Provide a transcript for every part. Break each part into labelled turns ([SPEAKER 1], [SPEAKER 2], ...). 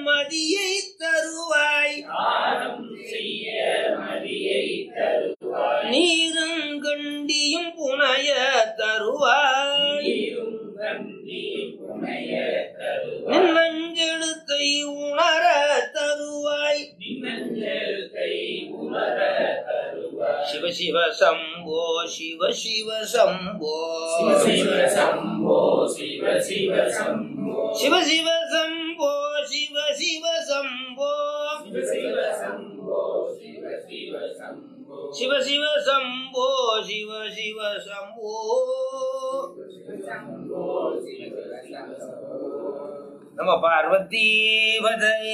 [SPEAKER 1] மதியை தருவாய்
[SPEAKER 2] தானம் செய்ய மதியை தருவாய்
[SPEAKER 1] நீரும் கண்டியும் புனைய தருவாய்
[SPEAKER 2] நீரும் கண்டி புனைய தருவாய்
[SPEAKER 1] நின் மஞ்செழுத்தை உணர தருவாய்
[SPEAKER 2] நின்னஞ்சல் கை உணர தருவாய்
[SPEAKER 1] சிவ சிவ சம்போ சிவ சிவ சம்போ
[SPEAKER 2] சிவ சிவ சம்போ சிவ சிவ சம்போ
[SPEAKER 1] சிவ சிவ சம்போ சிவ சிவ சம்போ
[SPEAKER 2] சிவ சிவ சம்போ சிவ சிவ சம்போ
[SPEAKER 1] சிவ சிவ சம்போ சிவ சிவ சம்போ
[SPEAKER 2] சம்போ சிவ சிவ சம்போ
[SPEAKER 1] நம்ம பார்வதி வதையே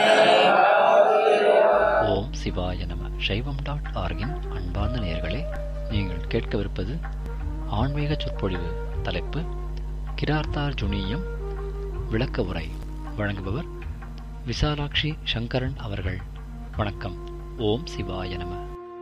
[SPEAKER 3] ஓம் சிவாய நம சைவம் டாட் ஆர்கின் அன்பார்ந்த நேயர்களே நீங்கள் கேட்கவிருப்பது ஆன்மீக சொற்பொழிவு தலைப்பு கிரார்த்தார்ஜுனியம் விளக்க உரை வழங்குபவர் விசாலாட்சி சங்கரன் அவர்கள் வணக்கம் ஓம் சிவாய நம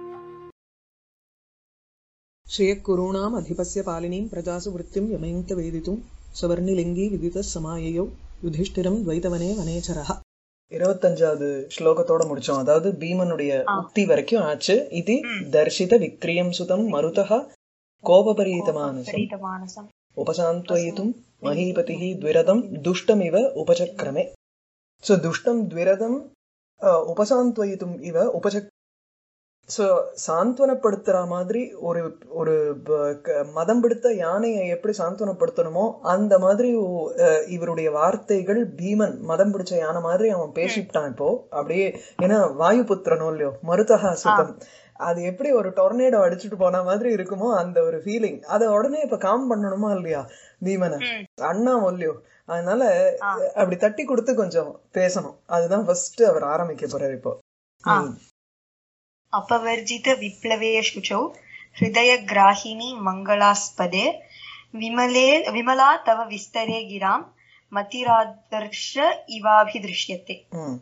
[SPEAKER 4] श्रियः अधिपस्य पालिनीं प्रजासु वृत्तिं यमयन्त वेदितुं सवर्णिलिङ्गी विदितः समाययौ யுதிஷ்டிரம் துவைதவனே வனேச்சரஹ இருபத்தஞ்சாவது ஸ்லோகத்தோட முடிச்சோம் அதாவது பீமனுடைய உக்தி வரைக்கும் ஆச்சு இது தர்ஷித விக்ரியம் சுதம் மருதः கோபபரீதமானசம்
[SPEAKER 5] परीतमानसम्
[SPEAKER 4] உபசாந்த்வயித்தும் மகீபதிः द्विरदं दुष्टमिव उपचक्रमे ஸோ துஷ்டம் द्विरदம் அஹ், உபசாந்த்வயித்தும் இவ உபசக் ஸோ சாந்த்வனப்படுத்துற மாதிரி ஒரு ஒரு ப- க- மதம் பிடித்த யானையை எப்படி சாந்த்வனப்படுத்தணுமோ அந்த மாதிரி ஒ- அஹ், இவருடைய வார்த்தைகள் பீமன் மதம் பிடிச்ச யானை மாதிரி அவன் பேசிவிட்டான் இப்போ அப்படியே ஏன்னா வாயு புத்திரனோ இல்லையோ மருதகா சுத்தம் அது எப்படி ஒரு டொர்னேடோ அடிச்சுட்டு போன மாதிரி இருக்குமோ அந்த ஒரு ஃபீலிங் அதை உடனே இப்ப காம் பண்ணணுமா இல்லையா பீமனை அண்ணா இல்லையோ அதனால அப்படி தட்டி கொடுத்து கொஞ்சம் பேசணும் அதுதான் ஃபர்ஸ்ட் அவர் ஆரம்பிக்க போறாரு இப்போ ம்.
[SPEAKER 5] अपवर्जित विप्लवे शुचौ हृदयग्राहिणी मङ्गलास्पदे विमले विमला तव विस्तरे गिरां मतिरादर्श इवाभिदृश्यते
[SPEAKER 4] ம்.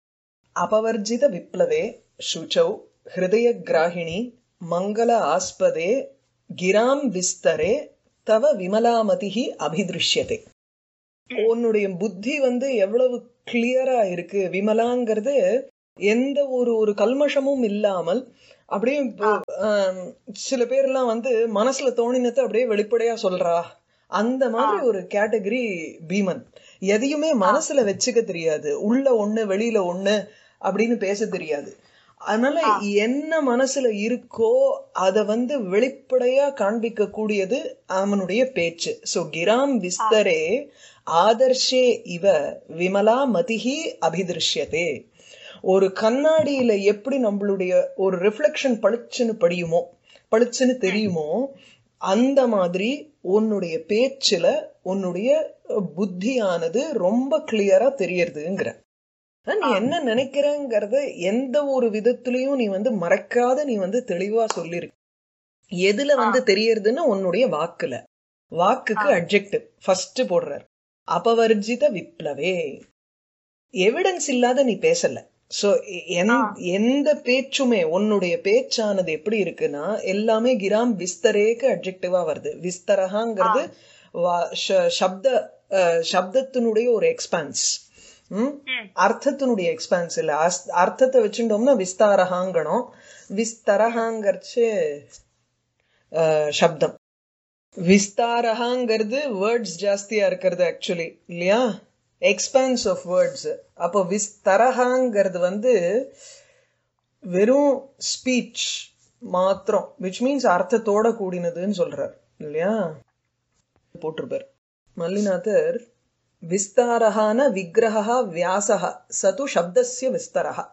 [SPEAKER 4] அபவர்ஜித விப்ளவே சுச்சௌ ஹிருதய கிராகிணி மங்கள ஆஸ்பதே கிராம் விஸ்தரே தவ விமலாமதிஹி அபிதிருஷ்யதே உன்னுடைய புத்தி வந்து எவ்வளவு கிளியரா இருக்கு விமலாங்கிறது எந்த ஒரு ஒரு கல்மஷமும் இல்லாமல் அப்படியே இப்போ, ஆம், சில பேர்லாம் வந்து மனசுல தோணினத்தை அப்படியே வெளிப்படையா சொல்றா அந்த மாதிரி ஒரு கேட்டகரி பீமன் எதையுமே மனசுல வச்சுக்க தெரியாது உள்ள ஒண்ணு வெளியில ஒண்ணு அப்படின்னு பேச தெரியாது அதனால என்ன மனசுல இருக்கோ அத வந்து வெளிப்படையா காண்பிக்க கூடியது அவனுடைய பேச்சு சோ கிராம் விஸ்தரே ஆதர்ஷே இவ விமலா மதிஹி அபிதிருஷ்யதே ஒரு கண்ணாடியில எப்படி நம்மளுடைய ஒரு ரிஃப்ளெக்ஷன் பளிச்சுன்னு படியுமோ பளிச்சுன்னு தெரியுமோ அந்த மாதிரி உன்னுடைய பேச்சுல உன்னுடைய புத்தியானது ரொம்ப கிளியரா தெரியறதுங்கிற ஆனா, நீ என்ன நினைக்கிறங்கிறத எந்த ஒரு விதத்திலையும் நீ வந்து மறைக்காத நீ வந்து தெளிவா சொல்லிருக்க எதுல வந்து தெரியறதுன்னு உன்னுடைய வாக்குல வாக்குக்கு அட்ஜெக்டிவ் ஃபர்ஸ்ட் போடுறார் அபவர்ஜித விப்ளவே எவிடன்ஸ் இல்லாத நீ பேசல சோ எந்த பேச்சுமே உன்னுடைய பேச்சானது எப்படி இருக்குன்னா எல்லாமே கிராம் விஸ்தரேக்கு அட்ஜெக்டிவா வருது விஸ்தரகாங்கிறது வா- ஷ- சப்த அஹ், சப்தத்தினுடைய ஒரு எக்ஸ்பான்ஸ் அர்த்தத்தினுடைய எக்ஸ்பான்ஸ் இல்ல அஸ்- அர்த்தத்தை வச்சுட்டோம்னா விஸ்தாரகாங்கணும் விஸ்தரகாங்கிறச்சு அஹ், சப்தம் விஸ்தாரகாங்கிறது வேர்ட்ஸ் ஜாஸ்தியா இருக்கிறது ஆக்சுவலி இல்லையா எக்ஸ்பான்ஸ் ஆஃப் வேர்ட்ஸ் அப்போ விஸ்தரகாங்கிறது வந்து வெறும் ஸ்பீச் மாத்திரம் விச் மீன்ஸ் அர்த்தத்தோட கூடினதுன்னு சொல்றார் இல்லையா போட்டிருப்பார் மல்லிநாதர் விஸ்தாரகான விக்கிரகா வியாசகா சது சப்தஸ்ய விஸ்தரகா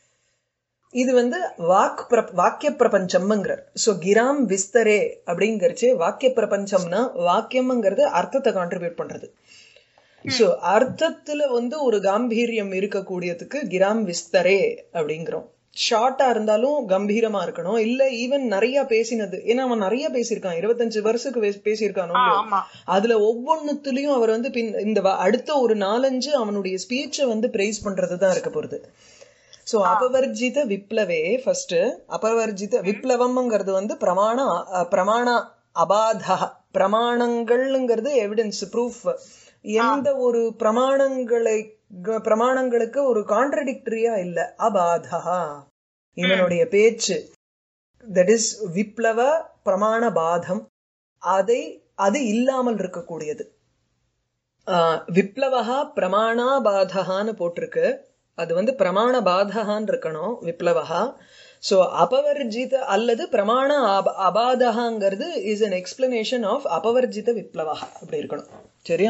[SPEAKER 4] இது வந்து வாக் பிர- வாக்கிய பிரபஞ்சம்ங்கிறார் சோ கிராம் விஸ்தரே அப்படிங்கறச்சு வாக்கிய பிரபஞ்சம்னா வாக்கியம்ங்கிறது அர்த்தத்தை கான்ட்ரிபியூட் பண்றது சோ அர்த்தத்துல வந்து ஒரு காம்பீரியம் இருக்கக்கூடியதுக்கு கிராம் விஸ்தரே அப்படிங்கிறோம் ஷார்ட்டா இருந்தாலும் கம்பீரமா இருக்கணும் இல்ல ஈவன் நிறைய பேசினது ஏன்னா அவன் நிறைய பேசியிருக்கான் இருபத்தஞ்சு வருஷத்துக்கு பேசி- பேசியிருக்கானோ இல்லையோ?
[SPEAKER 5] ஆமா
[SPEAKER 4] அதுல ஒவ்வொன்னுத்துலயும் அவர் வந்து பின் இந்த வ- அடுத்த ஒரு நாலஞ்சு அவனுடைய ஸ்பீச்சை வந்து பிரைஸ் பண்றதுதான் இருக்க போறது சோ அபவர்ஜித விப்ளவே ஃபர்ஸ்ட் அபவர்ஜித விப்ளவம்ங்கிறது வந்து பிரமாண அ, பிரமாண அபாத பிரமாணங்கள்ங்கிறது எவிடன்ஸ் ப்ரூஃப் எந்த ஒரு பிரமாணங்களை க- பிரமாணங்களுக்கு ஒரு கான்ட்ரடிக்டரியா இல்ல அபாதா இவனுடைய பேச்சு தட் இஸ் விப்ளவ பிரமாண பாதம் அதை அது இல்லாமல் இருக்கக்கூடியது ஆஹ் விப்ளவஹா பிரமாணா பாதகான்னு போட்டிருக்கு அது வந்து பிரமாண பாதகான்னு இருக்கணும் விப்ளவஹா சோ அபவர்ஜித அல்லது பிரமாண அப- அபாதகாங்கிறது இஸ் an எக்ஸ்பிளனேஷன் ஆஃப் அபவர்ஜித விப்ளவஹா அப்படி இருக்கணும் சரியா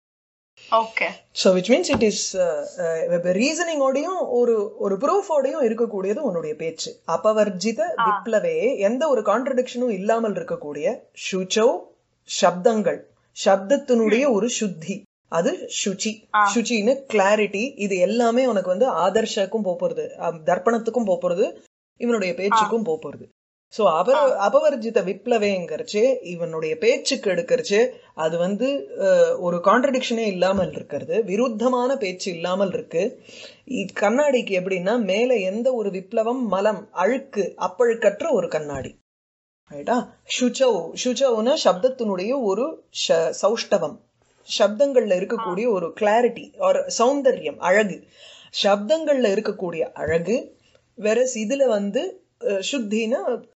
[SPEAKER 5] okay
[SPEAKER 4] so which means it is ரீசனிங்கோடையும் ஒரு ஒரு ப்ரூஃபோடையும் இருக்கக்கூடியது உன்னுடைய பேச்சு அபவர்ஜித விப்ளவே எந்த ஒரு கான்ட்ரடிக்ஷனும் இல்லாமல் இருக்கக்கூடிய சுச்சௌ சப்தங்கள் சப்தத்தினுடைய ஒரு சுத்தி அது சுச்சி சுச்சின்னு கிளாரிட்டி இது எல்லாமே உனக்கு வந்து ஆதர்ஷக்கும் போப் போறது அம், தர்ப்பணத்துக்கும் போப் போறது இவனுடைய பேச்சுக்கும் போப் போறது சோ அபர அபவர்ஜித விப்ளவேங்கிறச்சு இவனுடைய பேச்சுக்கு எடுக்கிறச்சு அது வந்து அஹ், ஒரு கான்ட்ரடிக்ஷனே இல்லாமல் இருக்கிறது விருத்தமான பேச்சு இல்லாமல் இருக்கு இ- கண்ணாடிக்கு எப்படின்னா மேல எந்த ஒரு விப்ளவம் மலம் அழுக்கு அப்பழுக்கற்ற ஒரு கண்ணாடி ரைட்டா சுச்சௌ சுச்சௌனா சப்தத்தினுடைய ஒரு ஷ- சௌஷ்டவம் சப்தங்கள்ல இருக்கக்கூடிய ஒரு கிளாரிட்டி ஒரு சௌந்தர்யம் அழகு சப்தங்கள்ல இருக்கக்கூடிய அழகு வெரஸ் இதுல வந்து அஹ், சுத்தினா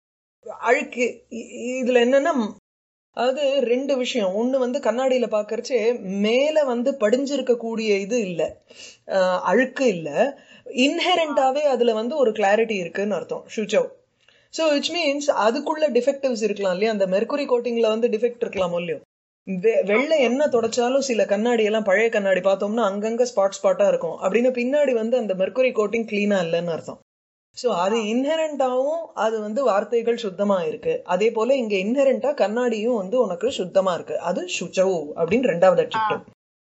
[SPEAKER 4] அழுக்கு இ- இதுல என்னன்னா அதாவது ரெண்டு விஷயம் ஒண்ணு வந்து கண்ணாடியில பாக்கறச்சே மேல வந்து படிஞ்சிருக்கக்கூடிய இது இல்ல அஹ், அழுக்கு இல்ல இன்ஹெரண்டாவே அதுல வந்து ஒரு கிளாரிட்டி இருக்குன்னு அர்த்தம் ஷுச்சவ் ஸோ விச் மீன்ஸ் அதுக்குள்ள டிஃபெக்டிவ்ஸ் இருக்கலாம் இல்லையா அந்த மெர்குரி கோட்டிங்ல வந்து டிஃபெக்ட் இருக்கலாம் இல்லையோ வெ- வெள்ளை என்ன தொடச்சாலும் சில கண்ணாடி எல்லாம் பழைய கண்ணாடி பார்த்தோம்னா அங்கங்க ஸ்பாட் ஸ்பாட்டா இருக்கும் அப்படின்னு பின்னாடி வந்து அந்த மெர்குரி கோட்டிங் கிளீனா இல்லைன்னு அர்த்தம் சோ அது இன்ஹெரண்டாவும் அது வந்து வார்த்தைகள் சுத்தமா இருக்கு அதே போல இங்க இன்ஹெரண்டா கண்ணாடியும் வந்து உனக்கு சுத்தமா இருக்கு அது சுச்சவு அப்படின்னு ரெண்டாவது அட்ஜெக்டிவ்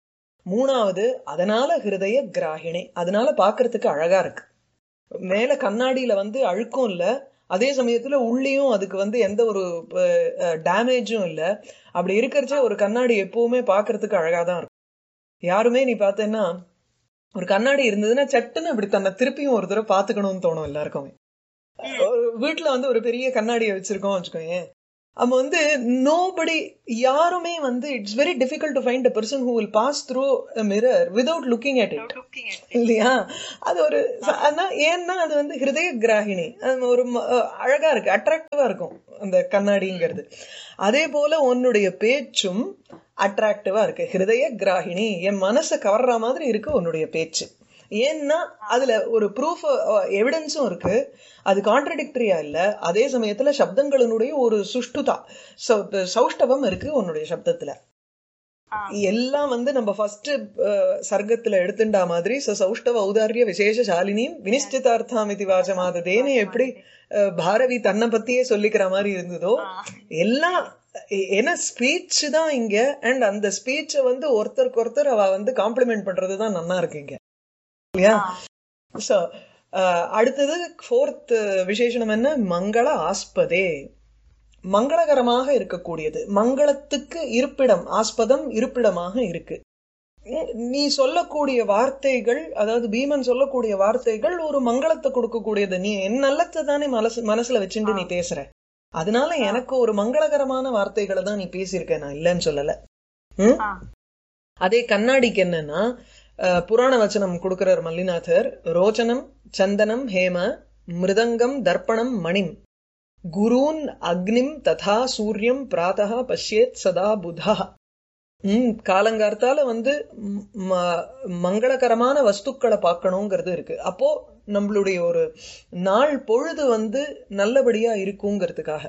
[SPEAKER 4] மூணாவது அதனால ஹிருதய கிராகிணி அதனால பாக்குறதுக்கு அழகா இருக்கு மேல கண்ணாடியில வந்து அழுக்கும் இல்ல அதே சமயத்துல உள்ளேயும் அதுக்கு வந்து எந்த ஒரு டேமேஜும் இல்ல அப்படி இருக்கிறச்சே ஒரு கண்ணாடி எப்பவுமே பாக்குறதுக்கு அழகா தான் இருக்கும் யாருமே நீ பார்த்தேன்னா ஒரு கண்ணாடி இருந்ததுன்னா சட்டுன்னு இப்படி தன்னை திருப்பியும் ஒரு தடவை பாத்துக்கணும்னு தோணும் எல்லாருக்குமே ஒரு வீட்டுல வந்து ஒரு பெரிய கண்ணாடியை வச்சிருக்கோம் வச்சுக்கோங்க நம்ம வந்து நோபடி யாருமே வந்து it's very difficult to find a person who will pass through mirror without looking at it இல்லையா அது ஒரு ச- ஆனா ஏன்னா அது வந்து ஹிருதய கிராகிணி அது ஒரு ம- அழகா இருக்கு அட்ராக்டிவா இருக்கும் அந்த கண்ணாடிங்கிறது அதே போல உன்னுடைய பேச்சும் அட்ராக்டிவா இருக்கு ஹிருதய கிராகிணி என் மனசை கவர்ற மாதிரி இருக்கு உன்னுடைய பேச்சு ஏன்னா அதுல ஒரு ப்ரூஃப் எவிடன்ஸும் இருக்கு அது கான்ட்ரடிக்டரியா இல்ல அதே சமயத்துல சப்தங்களினுடைய ஒரு சுஷ்டுதா சௌ- சௌஷ்டவம் இருக்கு உன்னுடைய சப்தத்துல எல்லாம் வந்து நம்ம ஃபர்ஸ்ட் சர்க்கத்துல எடுத்துண்டா மாதிரி ச சௌஷ்டவ ஔதாரிய விசேஷ சாலினியும் வினிஷ்டிதார்த்தாமிதி வாசமாததேன்னு எப்படி அஹ், பாரதி தன்னை பத்தியே சொல்லிக்கிற மாதிரி இருந்ததோ எல்லாம் எ- ஏன்னா ஸ்பீச் தான் இங்க அண்ட் அந்த ஸ்பீச்சை வந்து ஒருத்தருக்கு ஒருத்தர் அவ வந்து காம்ப்ளிமெண்ட் பண்றது தான் நல்லா இருக்கு இங்க இல்லையா சோ அடுத்தது ஃபோர்த் விசேஷனம் என்ன மங்கள ஆஸ்பதே மங்களகரமாக இருக்கக்கூடியது மங்களத்துக்கு இருப்பிடம் ஆஸ்பதம் இருப்பிடமாக இருக்கு உம், நீ சொல்லக்கூடிய வார்த்தைகள் அதாவது பீமன் சொல்லக்கூடிய வார்த்தைகள் ஒரு மங்களத்தை கொடுக்கக்கூடியது நீ என் நல்லத்தை தானே மனசு மனசுல வச்சுட்டு நீ பேசுற அதனால எனக்கு ஒரு மங்களகரமான வார்த்தைகளை தான் நீ பேசியிருக்க நான் இல்லைன்னு சொல்லல ம்? அதே கண்ணாடிக்கு என்னன்னா அஹ், புராண வச்சனம் கொடுக்கிறார் மல்லிநாதர் ரோச்சனம் சந்தனம் ஹேம மிருதங்கம் தர்ப்பணம் மணிம் குரூன் அக்னிம் ததா சூரியம் பிராதா பஷ்யேத் சதா புதா ம் காலங்கார்த்தால வந்து ம், ம- மங்களகரமான வஸ்துக்களை பார்க்கணுங்கிறது இருக்கு அப்போ நம்மளுடைய ஒரு நாள் பொழுது வந்து நல்லபடியா இருக்குங்கிறதுக்காக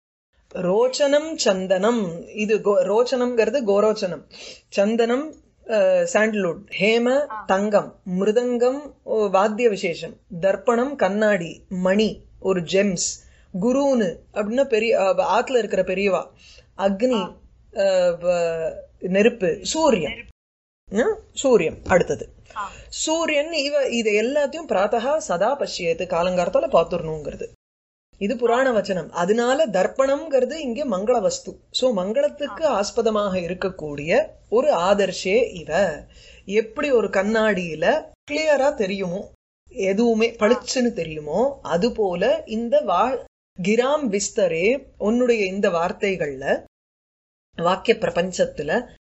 [SPEAKER 4] ரோச்சனம் சந்தனம் இது கோ- ரோச்சனம்ங்கிறது கோரோச்சனம் சந்தனம் சாண்டல்வுட் ஹேம தங்கம் மிருதங்கம் ஓ, வாத்திய விசேஷம் தர்ப்பணம் கண்ணாடி மணி ஒரு ஜெம்ஸ் குருன்னு அப்படின்னா பெரிய அஹ், ஆத்துல இருக்கிற பெரியவா அக்னி அஹ், வ- நெருப்பு சூரியன் ஹம்? சூரியன் அடுத்தது சூரியன் இவ இது எல்லாத்தையும் பிராத்தகா சதா பஷ்யத்து காலங்காலத்தால பாத்துடணுங்கிறது இது புராண வச்சனம் அதனால தர்ப்பணம்ங்கிறது இங்க மங்கள வஸ்து சோ மங்களத்துக்கு ஆஸ்பதமாக இருக்கக்கூடிய ஒரு ஆதர்ஷே இவ எப்படி ஒரு கண்ணாடியில கிளியரா தெரியுமோ எதுவுமே பளிச்சுன்னு தெரியுமோ அது போல இந்த வா கிராம் விஸ்தரே உன்னுடைய இந்த வார்த்தைகள்ல வாக்கிய பிரபஞ்சத்துல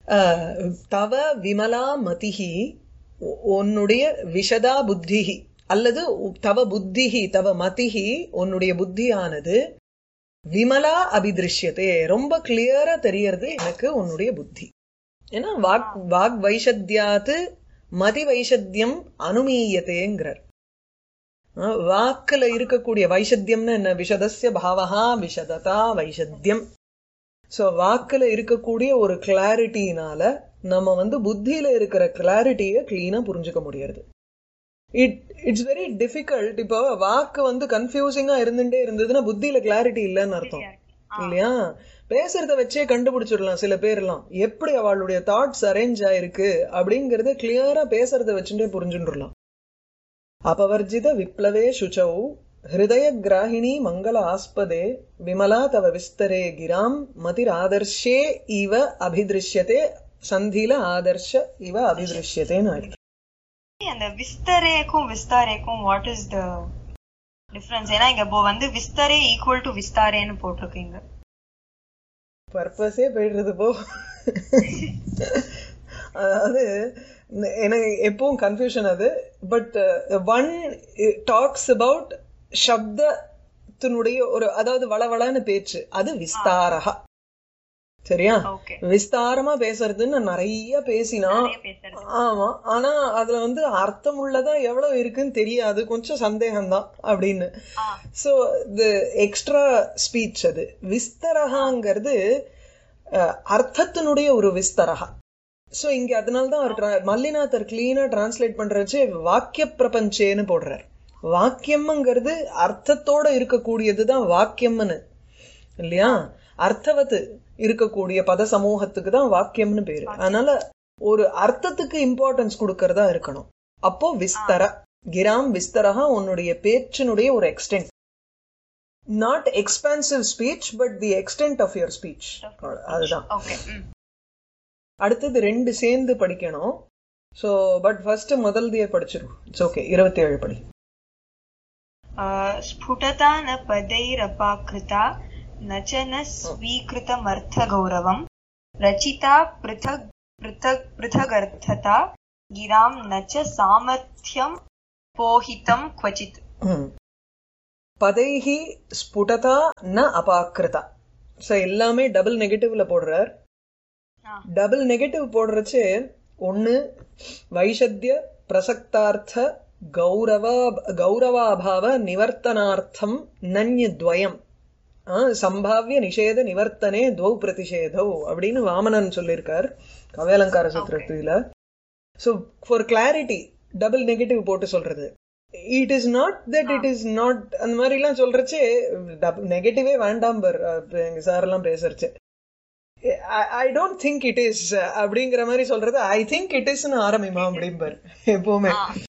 [SPEAKER 4] அஹ், தவ விமலா மதிஹி உ- உன்னுடைய விஷதா புத்திஹி அல்லது உ- தவ புத்திஹி தவ மதிஹி உன்னுடைய புத்தியானது விமலா அபிதிருஷ்யத்தே ரொம்ப கிளியரா தெரியறது எனக்கு உன்னுடைய புத்தி ஏன்னா வாக் வாக் வைஷத்யாத்து மதி வைஷத்தியம் அனுமீயத்தேங்கிறார் அஹ் வாக்குல இருக்கக்கூடிய வைஷத்தியம்னு என்ன விஷதஸ்ய பாவகா விஷததா வைஷத்தியம் சோ வாக்குல இருக்கக்கூடிய ஒரு கிளாரிட்டினால நம்ம வந்து புத்தியில இருக்கிற கிளாரிட்டிய கிளீனா புரிஞ்சுக்க முடியாது இட் இட்ஸ் வெரி டிஃபிகல்ட் இப்போ வாக்கு வந்து கன்ஃபியூசிங்கா இருந்துட்டே இருந்ததுன்னா புத்தியில கிளாரிட்டி இல்லைன்னு அர்த்தம் இல்லையா பேசுறத வச்சே கண்டுபிடிச்சிடலாம் சில பேர்லாம் எப்படி அவளுடைய தாட்ஸ் அரேஞ்ச் ஆயிருக்கு அப்படிங்கறத கிளியரா பேசுறத வச்சுட்டே புரிஞ்சுட்டுலாம் அபவர்ஜித விப்ளவே சுச்சௌ ஹிருதய கிராகிணி மங்கள ஆஸ்பதே விமலா தவ விஸ்தரே கிராம் மதிராதர்ஷே இவ அபிதிருஷ்யதே சந்தில ஆதர்ஷ இவ அபிதிருஷ்யத்தேன்னு ஆயிடுது
[SPEAKER 5] அந்த விஸ்தரேக்கும் விஸ்தாரேக்கும் வாட் இஸ் த டிஃபரன்ஸ் ஏன்னா இங்க இப்போ வந்து விஸ்தரே ஈக்குவல் டு விஸ்தாரேன்னு போட்டிருக்கீங்க
[SPEAKER 4] பர்பஸே போயிடுறது போ அதாவது ந- எனக்கு எப்பவும் கன்ஃபியூஷன் அது பட் ஒன் டாக்ஸ் அபவுட் சப்தத்தினுடைய ஒரு அதாவது வளவளன்னு பேச்சு அது விஸ்தாரகா சரியா
[SPEAKER 5] ஓகே
[SPEAKER 4] விஸ்தாரமா பேசுறதுன்னு நிறைய பேசினா
[SPEAKER 5] நிறைய பேசுறது
[SPEAKER 4] ஆமா ஆனா அதுல வந்து அர்த்தம் உள்ளதா எவ்வளவு இருக்குன்னு தெரியாது கொஞ்சம் சந்தேகம்தான் அப்படின்னு
[SPEAKER 5] ஆ
[SPEAKER 4] சோ இது எக்ஸ்ட்ரா ஸ்பீச் அது விஸ்தரகாங்கிறது அஹ், அர்த்தத்தினுடைய ஒரு விஸ்தரகா சோ இங்க அதனால தான் அவர் tra- மல்லிநாதர் கிளீனா டிரான்ஸ்லேட் பண்றச்சு வாக்கிய பிரபஞ்சேன்னு போடுறார் வாக்கியம்ங்கிறது அர்த்தத்தோட இருக்கக்கூடியதுதான் வாக்கியம்னு இல்லையா அர்த்தவத்து இருக்கக்கூடிய பத சமூகத்துக்கு தான் வாக்கியம்னு பேரு அதனால ஒரு அர்த்தத்துக்கு இம்பார்ட்டன்ஸ் கொடுக்கறதா இருக்கணும் அப்போ விஸ்தர கிராம் விஸ்தரகா உன்னுடைய பேச்சினுடைய ஒரு extent not expansive speech but the extent of your speech அதுதான்
[SPEAKER 5] ஓகே ம்
[SPEAKER 4] அடுத்தது ரெண்டு சேர்ந்து படிக்கணும் சோ பட் ஃபர்ஸ்ட் முதல்தையே படிச்சிரும் இட்ஸ் ஓகே இருபத்தி ஏழு படி
[SPEAKER 5] स्फुटता न पदैरपाकृता न च न स्वीकृतमर्थगौरवम् रचिता पृथग् पृथग् पृथगर्थता गिरां न च सामर्थ्यं पोहितं क्वचित्
[SPEAKER 4] ம். பதைஹி ஸ்புடதா ந அபாக்கிருதா ஸோ எல்லாமே டபுள் நெகட்டிவ்ல போடுறார்
[SPEAKER 5] ஆ.
[SPEAKER 4] டபுள் நெகட்டிவ் போடுறச்சு ஒன்னு வைஷத்திய பிரசக்தார்த்த கௌரவ கௌரவாபாவ நிவர்த்தனார்த்தம் நன்யத்வயம் ஆ, சம்பாவிய நிஷேத நிவர்த்தனே துவௌ பிரதிஷேதௌ அப்படின்னு வாமனன் சொல்லியிருக்கார் கவ்யாலங்கார சூத்திரத்துல so for clarity double negative போட்டு சொல்றது it is not that it is not அந்த மாதிரி எல்லாம் சொல்றச்சே நெகட்டிவே வேண்டாம் பர் எங்க சார் எல்லாம் பேசுறச்சு I don't think it is அப்படிங்கிற மாதிரி சொல்றது ஐ திங்க் இட் இஸ்னு ஆரம்பிமா அப்படிம்பார் எப்பவுமே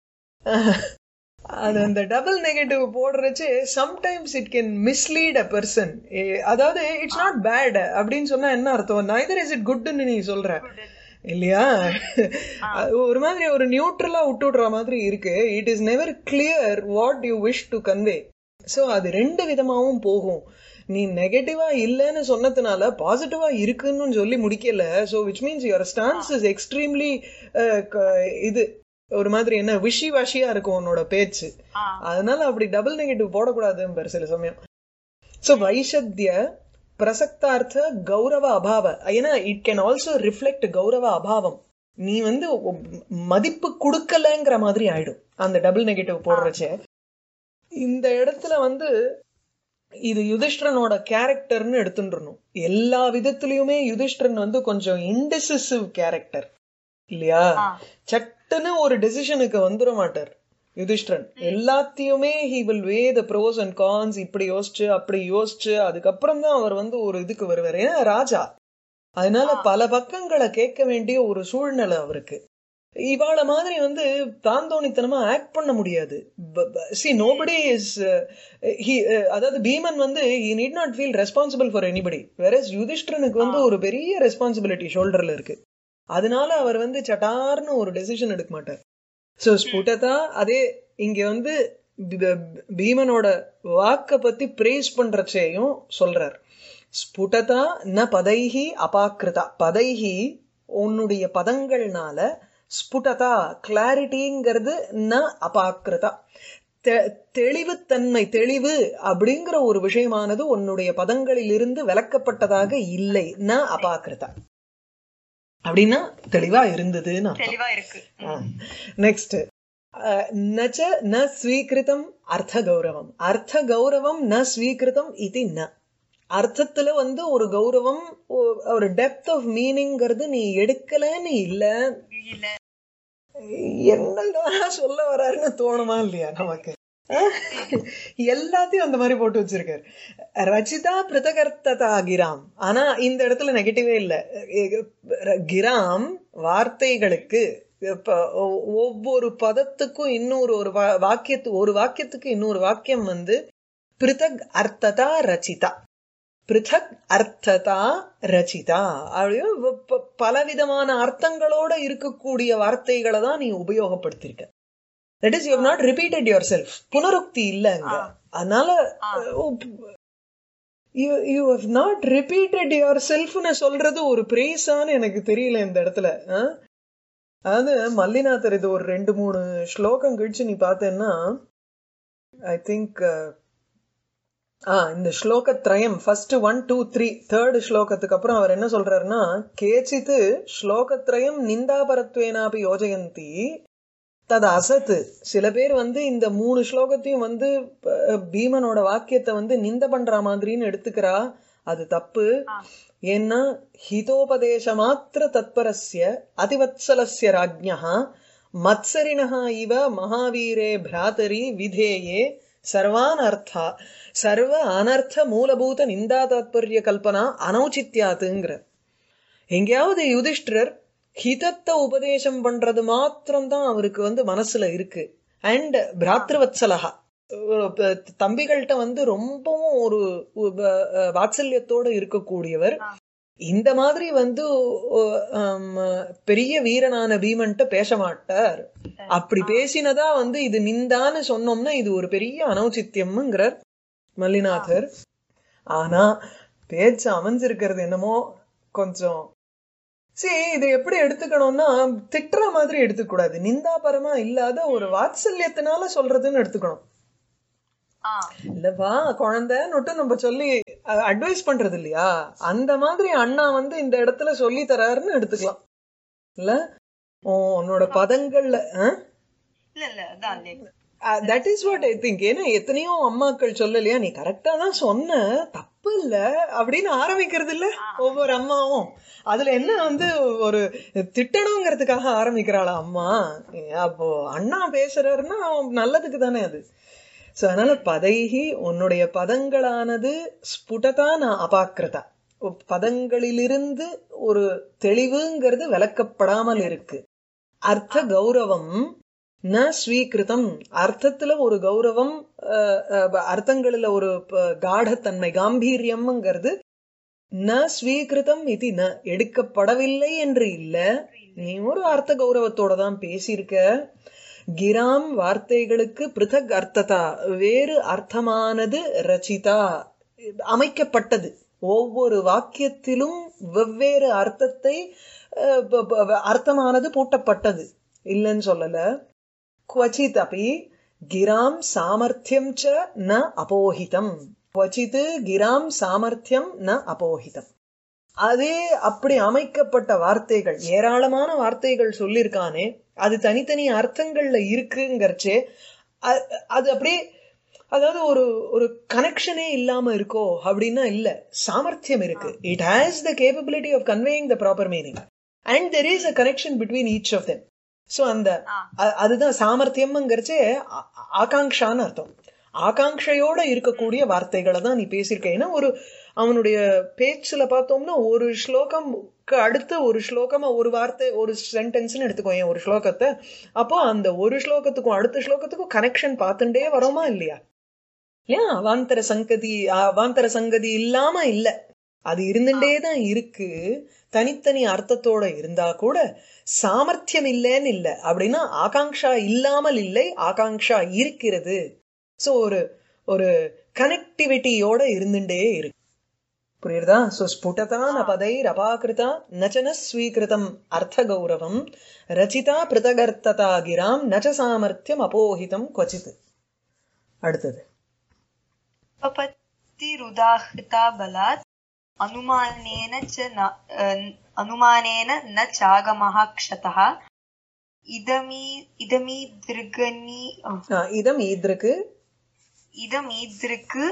[SPEAKER 4] அது அந்த டபுள் நெகட்டிவ் போடுறச்சு sometimes it can mislead a person அதாவது இட்ஸ் நாட் பேட் அப்படின்னு சொன்னா என்ன அர்த்தம் நைதர் இஸ் இட் குட்னு நீ சொல்ற இல்லையா அது ஒரு மாதிரி ஒரு நியூட்ரலா விட்டுடுற மாதிரி இருக்கு it is never clear what you wish to convey so அது ரெண்டு விதமாவும் போகும் நீ நெகட்டிவா இல்லைன்னு சொன்னதுனால பாசிட்டிவா இருக்குன்னு சொல்லி முடிக்கல so which means your stance is extremely இது ஒரு மாதிரி என்ன விஷி வாஷியா இருக்கும் உன்னோட பேச்சு
[SPEAKER 5] ஆ
[SPEAKER 4] அதனால அப்படி டபுள் நெகட்டிவ் போடக்கூடாதுன்னு சில சமயம் சோ வைஷத்திய பிரசக்தார்த்த கௌரவ அபாவ ஏன்னா இட் கேன் ஆல்சோ ரிஃப்ளெக்ட் கௌரவ அபாவம் நீ வந்து ஒ- மதிப்பு கொடுக்கலங்கிற மாதிரி ஆயிடும் அந்த டபுள் நெகட்டிவ் போடுறச்சே இந்த இடத்துல வந்து இது யுதிஷ்டரனோட கேரக்டர்னு எடுத்துட்டுறணும் எல்லா விதத்திலயுமே யுதிஷ்டரன் வந்து கொஞ்சம் இன்டெசிசிவ் கேரக்டர் இல்லையா
[SPEAKER 5] ஆ
[SPEAKER 4] சட்டுன்னு ஒரு டெசிஷனுக்கு வந்துட மாட்டார் யுதிஷ்டரன் எல்லாத்தையுமே he will weigh the pros and cons இப்படி யோசிச்சு அப்படி யோசிச்சு அதுக்கப்புறம் தான் அவர் வந்து ஒரு இதுக்கு வருவார் ஏன்னா ராஜா அதனால பல பக்கங்களை கேட்க வேண்டிய ஒரு சூழ்நிலை அவருக்கு இவாள மாதிரி வந்து தாந்தோணித்தனமா ஆக்ட் பண்ண முடியாது சி நோபடி இஸ் அதாவது பீமன் வந்து he need not feel responsible for anybody வேற யுதிஷ்டரனுக்கு வந்து ஒரு பெரிய ரெஸ்பான்சிபிலிட்டி ஷோல்டர்ல இருக்கு அதனால அவர் வந்து சட்டார்னு ஒரு டெசிஷன் எடுக்க மாட்டார் சோ ஸ்புடதா அதே இங்க வந்து பி- பீமனோட வாக்க பத்தி பிரேஸ் பண்றச்சேயும் சொல்றார் ஸ்புடதா ந பதைஹி அபாக்கிருதா பதைஹி உன்னுடைய பதங்கள்னால ஸ்புடதா கிளாரிட்டிங்கிறது ந அபாக்கிருதா தெ- தெளிவுத்தன்மை தெளிவு அப்படிங்கிற ஒரு விஷயமானது உன்னுடைய பதங்களிலிருந்து விலக்கப்பட்டதாக இல்லை ந அபாக்கிருதா அப்படின்னா தெளிவா இருந்ததுன்னு அர்த்தம்
[SPEAKER 5] தெளிவா இருக்கு
[SPEAKER 4] நெக்ஸ்ட் நச்ச ந ஸ்வீகிருதம் அர்த்த கௌரவம் அர்த்த கௌரவம் ந ஸ்வீகிருதம் இது ந அர்த்தத்துல வந்து ஒரு கௌரவம் ஒ- ஒரு டெப்த் ஆஃப் மீனிங்கிறது நீ எடுக்கலன்னு இல்ல
[SPEAKER 5] இல்ல
[SPEAKER 4] என்னடா சொல்ல வர்றாருன்னு தோணுமா இல்லையா நமக்கு அஹ்? எல்லாத்தையும் அந்த மாதிரி போட்டு வச்சிருக்காரு ரச்சிதா பிருதகர்த்ததா கிராம் ஆனா இந்த இடத்துல நெகட்டிவே இல்ல கிராம் வார்த்தைகளுக்கு இப்ப ஒ- ஒவ்வொரு பதத்துக்கும் இன்னொரு ஒரு வா- வாக்கியத்து ஒரு வாக்கியத்துக்கு இன்னொரு வாக்கியம் வந்து பிருதக் அர்த்ததா ரச்சிதா பிருதக் அர்த்ததா ரச்சிதா அப்படியே வ- ப- பலவிதமான அர்த்தங்களோட இருக்கக்கூடிய வார்த்தைகளை தான் நீ உபயோகப்படுத்திருக்க that is you not repeated your self புனருக்தி இல்ல அங்க அதனால you you have not repeated your செல்ஃப்னு சொல்றது ஒரு பிரேஸான்னு எனக்கு தெரியல இந்த இடத்துல ஆ? அதாவது மல்லிநாதர் இது ஒரு ரெண்டு மூணு ஸ்லோகம் கழிச்சு நீ பார்த்தேன்னா ஐ திங்க் ஆ இந்த ஸ்லோகத்ரயம் first one two three third ஸ்லோகத்துக்கு அப்புறம் அவர் என்ன சொல்றாருன்னா கேச்சித்து ஸ்லோகத்ரயம் நிந்தாபரத்வேனாபி யோஜயந்தி தது அசத்து சில பேர் வந்து இந்த மூணு ஸ்லோகத்தையும் வந்து அஹ், பீமனோட வாக்கியத்தை வந்து நிந்த பண்ற மாதிரின்னு எடுத்துக்கிறா அது தப்பு ஏன்னா ஹிதோபதேச மாத்திர தத்பரஸ்ய அதிவத்சலஸ்ய ராஜ்ஞா மத்சரிணः இவ மகாவீரே பிராதரி விதேயே சர்வான் அர்த்தா சர்வ அனர்த்த மூலபூத நிந்தா தாத்பரிய கல்பனா அனௌச்சித்யாத்துங்கிற எங்கேயாவது யுதிஷ்டிரர் ஹிதத்தை உபதேசம் பண்றது மாத்திரம்தான் அவருக்கு வந்து மனசுல இருக்கு அண்ட் பிராத்ருவத்சலகா ஒரு ப- தம்பிகள்கிட்ட வந்து ரொம்பவும் ஒரு உப- அஹ் வாத்சல்யத்தோட இருக்கக்கூடியவர் இந்த மாதிரி வந்து ஒ- ஆம், பெரிய வீரனான பீமன்ட்ட பேச மாட்டார் அப்படி பேசினதா வந்து இது நிந்தான்னு சொன்னோம்னா இது ஒரு பெரிய அனௌச்சித்யம்ங்கிறார் மல்லிநாதர் ஆனா பேச்சு அமைஞ்சிருக்கிறது என்னமோ கொஞ்சம் சரி இது எப்படி எடுத்துக்கணும்னா திட்டுற மாதிரி எடுத்துக்கூடாது நிந்தாபரமா இல்லாத ஒரு வாத்சல்யத்தினால சொல்றதுன்னு எடுத்துக்கணும்
[SPEAKER 5] ஆ
[SPEAKER 4] இல்லப்பா குழந்தைன்னுட்டு நம்ம சொல்லி அட்வைஸ் பண்றது இல்லையா அந்த மாதிரி அண்ணா வந்து இந்த இடத்துல சொல்லி தராருன்னு எடுத்துக்கலாம் இல்ல ஓ, உன்னோட பதங்கள்ல
[SPEAKER 5] இல்ல இல்ல அதான் இல்ல
[SPEAKER 4] that is what I think ஏன்னா எத்தனையோ அம்மாக்கள் சொல்லலையா நீ கரெக்டா தான் சொன்ன தப்பு இல்ல அப்படின்னு ஆரம்பிக்கிறது இல்ல ஒவ்வொரு அம்மாவும் அதுல என்ன வந்து ஒரு திட்டணுங்கிறதுக்காக ஆரம்பிக்கிறாளா அம்மா அப்போ அண்ணா பேசுறாருன்னா நல்லதுக்கு தானே அது சோ அதனால பதைகி உன்னுடைய பதங்களானது ஸ்புடதா நான் அபாக்கிரதா பதங்களிலிருந்து ஒரு தெளிவுங்கிறது விளக்கப்படாமல் இருக்கு அர்த்த கௌரவம் ந ஸ்வீகிருதம் அர்த்தத்துல ஒரு கௌரவம் அஹ், அஹ், அர்த்தங்களில ஒரு ப- காடத்தன்மை காம்பீரியம்ங்கிறது ந ஸ்வீகிருதம் இது ந எடுக்கப்படவில்லை என்று இல்ல நீ ஒரு அர்த்த கௌரவத்தோட தான் பேசியிருக்க கிராம் வார்த்தைகளுக்கு பிருதக் அர்த்ததா வேறு அர்த்தமானது ரச்சிதா அமைக்கப்பட்டது ஒவ்வொரு வாக்கியத்திலும் வெவ்வேறு அர்த்தத்தை அஹ், ப- ப- அர்த்தமானது பூட்டப்பட்டது இல்லைன்னு சொல்லல क्वचित् अपि गिरां सामर्थ्यं च न अपोहितम् क्वचित् गिरां சாமர்த்தியம் ந அபோஹிதம் அதே அப்படி அமைக்கப்பட்ட வார்த்தைகள் ஏராளமான வார்த்தைகள் சொல்லியிருக்கானே அது தனித்தனி அர்த்தங்கள்ல இருக்குங்கிறச்சே அ- அது அப்படியே அதாவது ஒரு ஒரு கனெக்ஷனே இல்லாம இருக்கோ அப்படின்னா இல்ல சாமர்த்தியம் இருக்கு it has the capability of conveying the proper meaning and there is a connection between each of them so அந்த அ- அதுதான் சாமர்த்தியம்ங்கிறச்சே ஆ- ஆகாங்ஷான்னு அர்த்தம் ஆகாங்ஷையோட இருக்கக்கூடிய வார்த்தைகளை தான் நீ பேசியிருக்க ஏன்னா ஒரு அவனுடைய பேச்சுல பார்த்தோம்னா ஒரு ஸ்லோகம்க்கு அடுத்து ஒரு ஸ்லோகமா ஒரு வார்த்தை ஒரு சென்டென்ஸ்னு எடுத்துக்கோ ஏன் ஒரு ஸ்லோகத்தை அப்போ அந்த ஒரு ஸ்லோகத்துக்கும் அடுத்த ஸ்லோகத்துக்கும் கனெக்ஷன் பார்த்துட்டே வரோமா இல்லையா இல்லையா அவாந்தர சங்கதி அவாந்தர சங்கதி இல்லாம இல்ல அது இருந்துட்டே தான் இருக்கு தனித்தனி அர்த்தத்தோட இருந்தா கூட சாமர்த்தியம் இல்லைன்னு இல்ல அப்படின்னா ஆகாங்ஷா இல்லாமல் இல்லை ஆகாங்ஷா இருக்கிறது சோ ஒரு ஒரு கனெக்டிவிட்டியோட இருந்துட்டே இருக்கு புரியுறதா சோ ஸ்புடதா ந பதைர் அபாகிருதா நச்சன ஸ்வீகிருதம் அர்த்த கௌரவம் ரச்சிதா பிருதகர்த்ததா கிராம் நச்ச சாமர்த்தியம் அபோஹிதம் கொச்சித் அடுத்தது
[SPEAKER 5] उपपत्तिरुदाहृता बलात् अनुमानेन च न अ, अनुमानेन न चागमः क्षतः इदमी इदमीदृगनी
[SPEAKER 4] ஆ, இதம் ஈத்ருக்கு
[SPEAKER 5] इदमीदृक्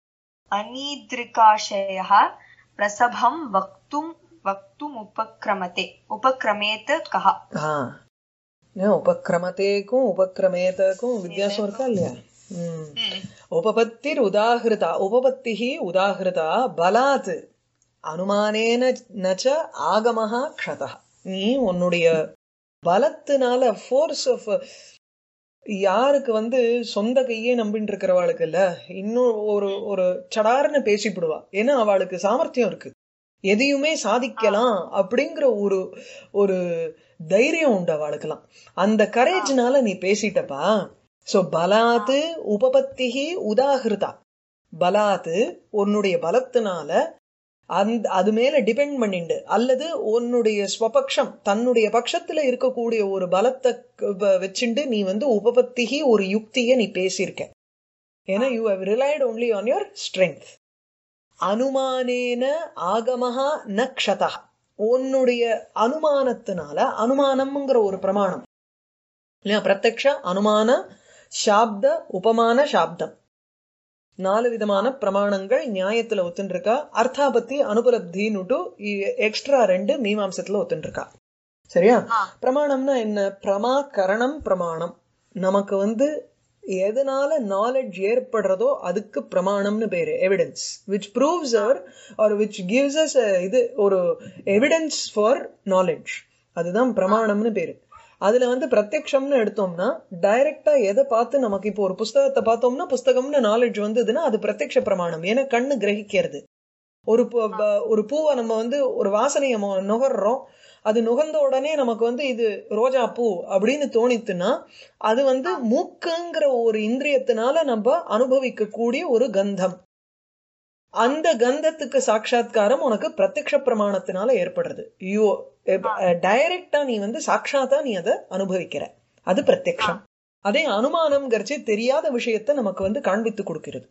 [SPEAKER 5] अनीदृकाशयः प्रसभं वक्तुं वक्तुमुपक्रमते उपक्रमेत कः
[SPEAKER 4] ஆ ஏன் உபக்கிரமத்தேக்கும் உபக்கிரமேதக்கும் வித்தியாசம் இருக்கா இல்லையா ம் உபபத்திர் உதாகிருதா உபபத்திஹி உதாகிருதா பலாத் அனுமானேன நச்ச ஆகமஹா க்ஷதா நீ உன்னுடைய பலத்தினால ஃபோர்ஸ் ஆஃப் யாருக்கு வந்து சொந்த கையே நம்பிட்டு இருக்கிறவாளுக்கு இல்ல இன்னும் ஒரு ஒரு சடார்னு பேசிவிடுவா ஏன்னா அவளுக்கு சாமர்த்தியம் இருக்கு எதையுமே சாதிக்கலாம் அப்படிங்கிற ஒரு ஒரு தைரியம் உண்டு அவளுக்கெல்லாம் அந்த கரேஜ்னால நீ பேசிட்டப்பா சோ பலாத்து உபபத்திகி உதாகிருதா பலாத்து உன்னுடைய பலத்தினால அந்த அது மேல டிபெண்ட் பண்ணிண்டு அல்லது உன்னுடைய ஸ்வபக்ஷம் தன்னுடைய பட்சத்துல இருக்கக்கூடிய ஒரு பலத்தை க- வ- வச்சுண்டு நீ வந்து உபபத்திகி ஒரு யுக்திய நீ பேசியிருக்க ஏன்னா you have relied only on your strength அனுமானேன ஆகமஹா ந க்ஷதா உன்னுடைய அனுமானத்தினால அனுமானம்ங்கிற ஒரு பிரமாணம் இல்லையா பிரத்யக்ஷ அனுமான சாப்த உபமான சாப்தம் நாலு விதமான பிரமாணங்கள் நியாயத்துல ஒத்துண்டிருக்கா அர்த்தாபத்தி அனுபலப்தின்னுட்டு எக்ஸ்ட்ரா ரெண்டு மீமாம்சத்துல ஒத்துண்டிருக்கா சரியா
[SPEAKER 5] ஆ.
[SPEAKER 4] பிரமாணம்னா என்ன பிரமாகரணம் பிரமாணம் நமக்கு வந்து எதனால நாலேஜ் ஏற்படுறதோ அதுக்கு பிரமாணம்னு பேரு evidence which proves or which gives us அஸ் இது ஒரு எவிடன்ஸ் ஃபார் நாலேஜ் அதுதான் பிரமாணம்னு பேரு அதுல வந்து பிரத்யக்ஷம்னு எடுத்தோம்னா டைரக்டா எதை பார்த்து நமக்கு இப்போ ஒரு புஸ்தகத்தை பார்த்தோம்னா புஸ்தகம்னு நாலேஜ் வந்ததுன்னா அது பிரத்யக்ஷ பிரமாணம் ஏன்னா கண்ணு கிரகிக்கிறது ஒரு பூ- ப- ஒரு பூவை நம்ம வந்து ஒரு வாசனையை மொ- நுகர்றோம் அது நுகர்ந்த உடனே நமக்கு வந்து இது ரோஜா பூ அப்படின்னு தோணித்துன்னா அது வந்து மூக்குங்கிற ஒரு இந்திரியத்தினால நம்ம அனுபவிக்க கூடிய ஒரு கந்தம் அந்த கந்தத்துக்கு சாட்சாத்காரம் உனக்கு பிரத்யக்ஷ பிரமாணத்தினால ஏற்படுறது யூ டைரக்டா நீ வந்து சாட்சாத்தா நீ அதை அனுபவிக்கிற அது பிரத்யக்ஷம் அதே அனுமானம்ங்கிறச்சு தெரியாத விஷயத்தை நமக்கு வந்து காண்பித்து கொடுக்கிறது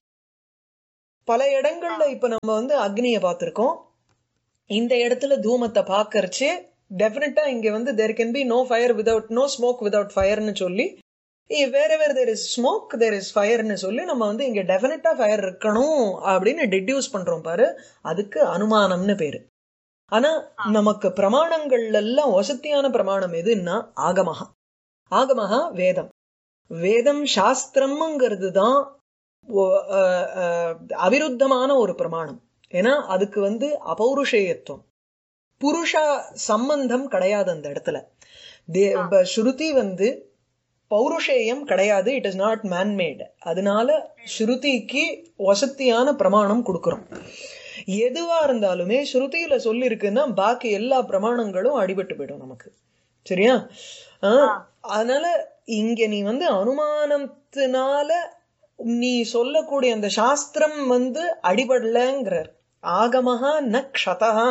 [SPEAKER 4] பல இடங்கள்ல இப்ப நம்ம வந்து அக்னிய பார்த்திருக்கோம் இந்த இடத்துல தூமத்தை பாக்கறச்சு டெஃபினட்டா இங்க வந்து there can be no fire without no smoke without ஃபயர்னு சொல்லி வேற வேற there is smoke there is ஃபயர்னு சொல்லி நம்ம வந்து இங்க டெஃபினட்டா ஃபயர் இருக்கணும் அப்படின்னு டிடியூஸ் பண்றோம் பாரு அதுக்கு அனுமானம்னு பேரு ஆனா நமக்கு பிரமாணங்கள் எல்லாம் வசத்தியான பிரமாணம் எதுன்னா ஆகமஹா ஆகமஹா வேதம் வேதம் சாஸ்திரம்ங்கிறது தான் ஒ- அஹ், அஹ், அவிருத்தமான ஒரு பிரமாணம் ஏன்னா அதுக்கு வந்து அபௌருஷேயத்துவம் புருஷ சம்பந்தம் கிடையாது அந்த இடத்துல தே- ப- ஸ்ருதி வந்து பௌருஷேயம் கிடையாது இட் இஸ் நாட் மேன்மேட் அதனால ஸ்ருதிக்கு வசத்தியான பிரமாணம் கொடுக்கிறோம் எதுவா இருந்தாலுமே ஸ்ருதியில சொல்லியிருக்குன்னா பாக்கி எல்லா பிரமாணங்களும் அடிபட்டு போயிடும் நமக்கு சரியா ஆ, அதனால இங்க நீ வந்து அனுமானத்தினால நீ சொல்லக்கூடிய அந்த சாஸ்திரம் வந்து அடிபடலங்கிறார் ஆகமஹா ந க்ஷதஹா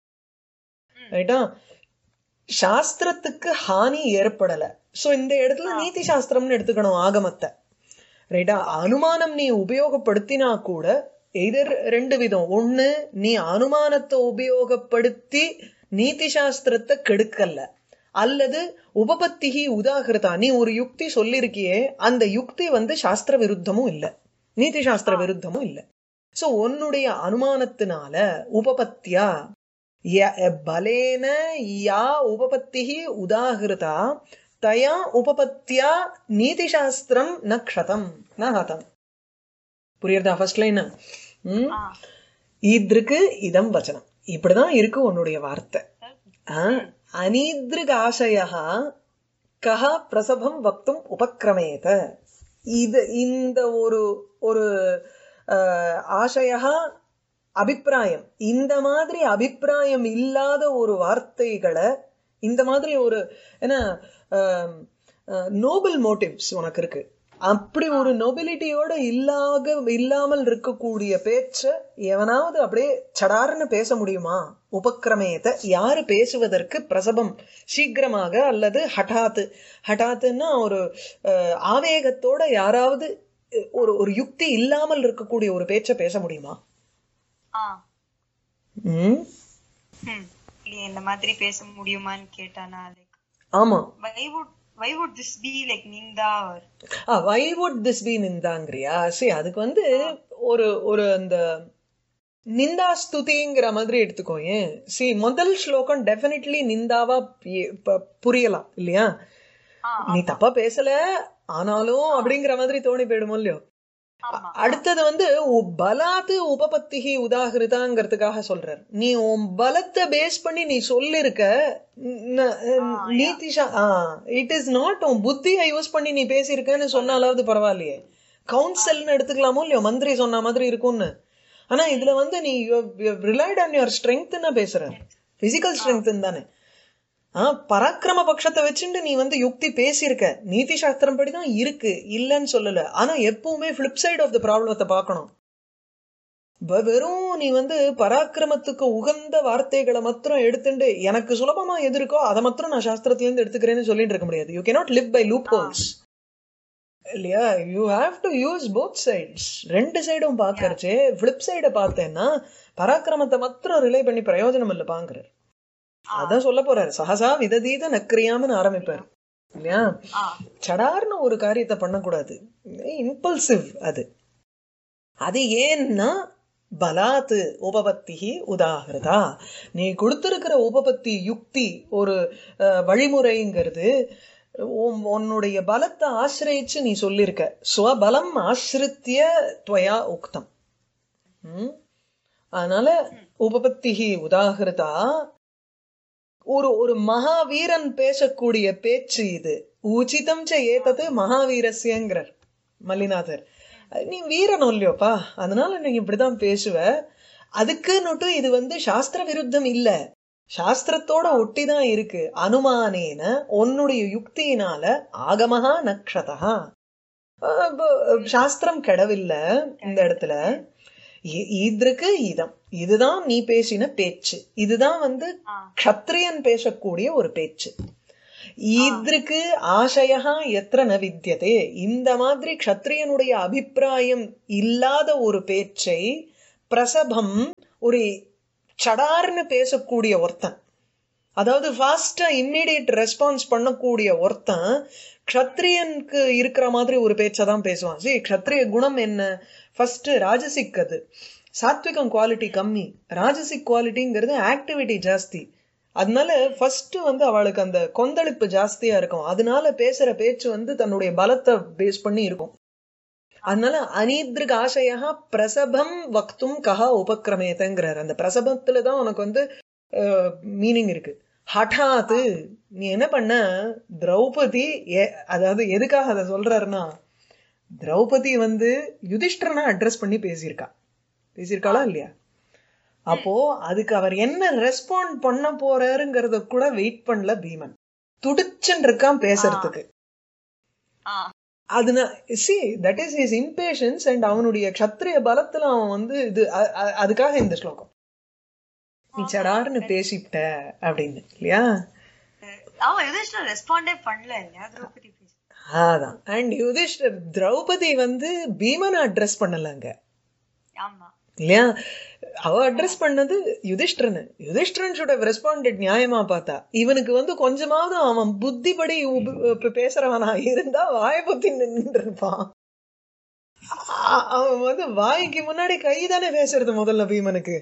[SPEAKER 4] ரைட்டா சாஸ்திரத்துக்கு ஹானி ஏற்படல சோ இந்த இடத்துல நீதி சாஸ்திரம்னு எடுத்துக்கணும் ஆகமத்தை ரைட்டா அனுமானம் நீ உபயோகப்படுத்தினா கூட எதிர் ரெண்டு விதம் ஒண்ணு நீ அனுமானத்தை உபயோகப்படுத்தி நீதி சாஸ்திரத்தை கெடுக்கல அல்லது உபபத்திகி உதாகிருதா நீ ஒரு யுக்தி சொல்லிருக்கியே அந்த யுக்தி வந்து சாஸ்திர விருத்தமும் இல்ல நீதி சாஸ்திர விருத்தமும் இல்ல சோ உன்னுடைய அனுமானத்தினால உபபத்தியா ய- பலேன யா உபபத்திஹி உதாகிருதா தயா உபபத்தியா நீதி சாஸ்திரம் ந க்ஷதம் ந ஹதம் புரியுறதா ஃபர்ஸ்ட் லைன்
[SPEAKER 5] ஆ.
[SPEAKER 4] ஈத்ருக்கு இதம் வச்சனம் இப்படிதான் இருக்கு உன்னுடைய வார்த்தை அனீத்ருக் ஆசயா கஹ பிரசபம் வக்தும் உபக்கிரமேத இது இந்த ஒரு ஒரு அஹ், ஆசையா அபிப்பிராயம் இந்த மாதிரி அபிப்பிராயம் இல்லாத ஒரு வார்த்தைகளை இந்த மாதிரி ஒரு என்ன நோபல் மோட்டிவ்ஸ் உனக்கு இருக்கு அப்படி ஒரு நொபிலிட்டியோட இல்லாக இல்லாமல் இருக்கக்கூடிய பேச்ச எவனாவது அப்படியே சடார்னு பேச முடியுமா உபக்கிரமேத யாரு பேசுவதற்கு பிரசபம் சீக்கிரமாக அல்லது ஹட்டாத்து ஹட்டாத்துன்னா ஒரு அஹ், ஆவேகத்தோட யாராவது அஹ், ஒரு ஒரு யுக்தி இல்லாமல் இருக்கக்கூடிய ஒரு பேச்ச பேச முடியுமா
[SPEAKER 5] ஆ
[SPEAKER 4] ம்
[SPEAKER 5] ம் இல்லையே இந்த மாதிரி பேச முடியுமான்னு கேட்டானா லைக்
[SPEAKER 4] ஆமா
[SPEAKER 5] why would why would this be like நிந்தா or
[SPEAKER 4] why would this be நிந்தாங்கிறியா சரி அதுக்கு வந்து ஒரு ஒரு அந்த நிந்தா ஸ்துதிங்கிற மாதிரி எடுத்துக்கோயேன் சி முதல் ஸ்லோகம் டெஃபினெட்லி நிந்தாவா பி- ப- புரியலாம் இல்லையா
[SPEAKER 5] ஆ
[SPEAKER 4] நீ தப்பா பேசல ஆனாலும் அப்படிங்கிற மாதிரி தோணி போயிடுமோ இல்லையோ
[SPEAKER 5] ஆமா
[SPEAKER 4] அடுத்தது வந்து உ- பலாத்து உபபத்திகி உதாகிருதாங்கிறதுக்காக சொல்றார் நீ உன் பலத்தை பேஸ் பண்ணி நீ சொல்லிருக்க ந- நீதிஷா இட் இஸ் நாட் உன் புத்தியை யூஸ் பண்ணி நீ பேசியிருக்கன்னு சொன்னாலாவது பரவாயில்லையே கவுன்சில்னு எடுத்துக்கலாமோ இல்லையோ மந்திரி சொன்ன மாதிரி இருக்கும்னு ஆனா இதுல வந்து நீ ரிலைட் ஆன் யுவர் ஸ்ட்ரென்த்னா பேசுற பிசிக்கல் ஸ்ட்ரென்த் தானே ஆ பராக்கிரம பட்சத்தை வச்சுட்டு நீ வந்து யுக்தி பேசியிருக்க நீதி சாஸ்திரம் படிதான் இருக்கு இல்லைன்னு சொல்லல ஆனா எப்பவுமே ஃபிளிப் சைடு ஆஃப் த ப்ராப்ளத்தை பார்க்கணும் வ- வெறும் நீ வந்து பராக்கிரமத்துக்கு உகந்த வார்த்தைகளை மாத்திரம் எடுத்துட்டு எனக்கு சுலபமா எது இருக்கோ அதை மாத்திரம் நான் சாஸ்திரத்துல இருந்து எடுத்துக்கிறேன்னு சொல்லிட்டு இருக்க முடியாது you cannot live by loopholes இல்லையா you have to use both sides ரெண்டு சைடும் பாக்கறச்சே ஃபிளிப் சைட பார்த்தேன்னா பராக்கிரமத்தை மாத்திரம் ரிலே பண்ணி பிரயோஜனம் இல்லை பாங்குறார் அதான் சொல்ல போறாரு சஹசா விததீத நக்கிரியாமன்னு ஆரம்பிப்பார் இல்லையா
[SPEAKER 5] ஆ
[SPEAKER 4] சடார்னு ஒரு காரியத்தை பண்ணக்கூடாது இம்பல்சிவ் அது அது ஏன்னா பலாத்து உபபத்திகி உதாகிருதா நீ கொடுத்திருக்கிற உபபத்தி யுக்தி ஒரு அஹ், வழிமுறைங்கிறது உன்- உன்னுடைய பலத்தை ஆசிரயிச்சு நீ சொல்லியிருக்க ஸ்வபலம் ஆசிரித்திய துவயா உக்தம் ம்? அதனால உபபத்திகி உதாகிருதா ஒரு ஒரு மகாவீரன் பேசக்கூடிய பேச்சு இது உச்சிதம் ச ஏதது மகாவீரஸ்யங்கிறார் மல்லிநாதர் நீ வீரன் இல்லையோப்பா அதனால நீ இப்படிதான் பேசுவ அதுக்குன்னுட்டு இது வந்து சாஸ்திர விருத்தம் இல்ல சாஸ்திரத்தோட ஒட்டிதான் இருக்கு அனுமானேன உன்னுடைய யுக்தியினால ஆகமஹா நக்ஷதா அஹ் ப- சாஸ்திரம் கெடவில்லை இந்த இடத்துல இ- இதற்கு இதம் இதுதான் நீ பேசின பேச்சு இதுதான் வந்து
[SPEAKER 5] ஆ
[SPEAKER 4] க்ஷத்ரியன் பேசக்கூடிய ஒரு பேச்சு இதற்கு ஆசையா எத்திர ந வித்தியதே இந்த மாதிரி க்ஷத்ரியனுடைய அபிப்பிராயம் இல்லாத ஒரு பேச்சை பிரசபம் ஒரு சடார்னு பேசக்கூடிய ஒருத்தன் அதாவது ஃபாஸ்டா இம்மிடியட் ரெஸ்பான்ஸ் பண்ணக்கூடிய ஒருத்தன் க்ஷத்ரியனுக்கு இருக்கிற மாதிரி ஒரு பேச்சை தான் பேசுவான் சரி க்ஷத்ரிய குணம் என்ன ஃபர்ஸ்ட் ராஜசிக் அது சாத்விகம் குவாலிட்டி கம்மி ராஜசிக் குவாலிட்டிங்கிறது ஆக்டிவிட்டி ஜாஸ்தி அதனால ஃபர்ஸ்ட் வந்து அவளுக்கு அந்த கொந்தளிப்பு ஜாஸ்தியா இருக்கும் அதனால பேசுற பேச்சு வந்து தன்னுடைய பலத்தை பேஸ் பண்ணி இருக்கும் அதனால அனீத்ருக் ஆசையா பிரசபம் வக்தும் கஹா உபக்கிரமேதங்கிறார் அந்த பிரசபத்துல தான் உனக்கு வந்து மீனிங் இருக்கு ஹட்டாத்து நீ என்ன பண்ண திரௌபதி எ- அதாவது எதுக்காக அதை சொல்றாருன்னா திரௌபதி வந்து யுதிஷ்டரனை அட்ரஸ் பண்ணி பேசியிருக்கா பேசியிருக்காளா இல்லையா அப்போ அதுக்கு அவர் என்ன ரெஸ்பாண்ட் பண்ண போறாருங்கிறத கூட வெயிட் பண்ணல பீமன் துடிச்சுன்னு இருக்கான் பேசுறதுக்கு
[SPEAKER 5] ஆ
[SPEAKER 4] அதுனா see that is his impatience and அவனுடைய க்ஷத்ரிய பலத்துல அவன் வந்து இது அ- அ- அதுக்காக இந்த ஸ்லோகம் நீ சடார்னு பேசிட்ட அப்படின்னு இல்லையா
[SPEAKER 5] ஆமா யுதிஷ்டர் ரெஸ்பாண்டே பண்ணல இல்லையா திரௌபதி பேசி
[SPEAKER 4] அதான் அண்ட் யுதிஷ்டர் திரௌபதி வந்து பீமனை அட்ரஸ் பண்ணலங்க
[SPEAKER 5] ஆமா
[SPEAKER 4] இல்லையா அவ அட்ரஸ் பண்ணது யுதிஷ்டரன் யுதிஷ்டரன் should have responded நியாயமா பார்த்தா இவனுக்கு வந்து கொஞ்சமாவது அவன் புத்திபடி உப- இப்ப பேசுறவனா இருந்தா வாய புத்தி நின்று இருப்பான் அ- அவன் வந்து வாய்க்கு முன்னாடி கைதானே பேசுறது முதல்ல பீமனுக்கு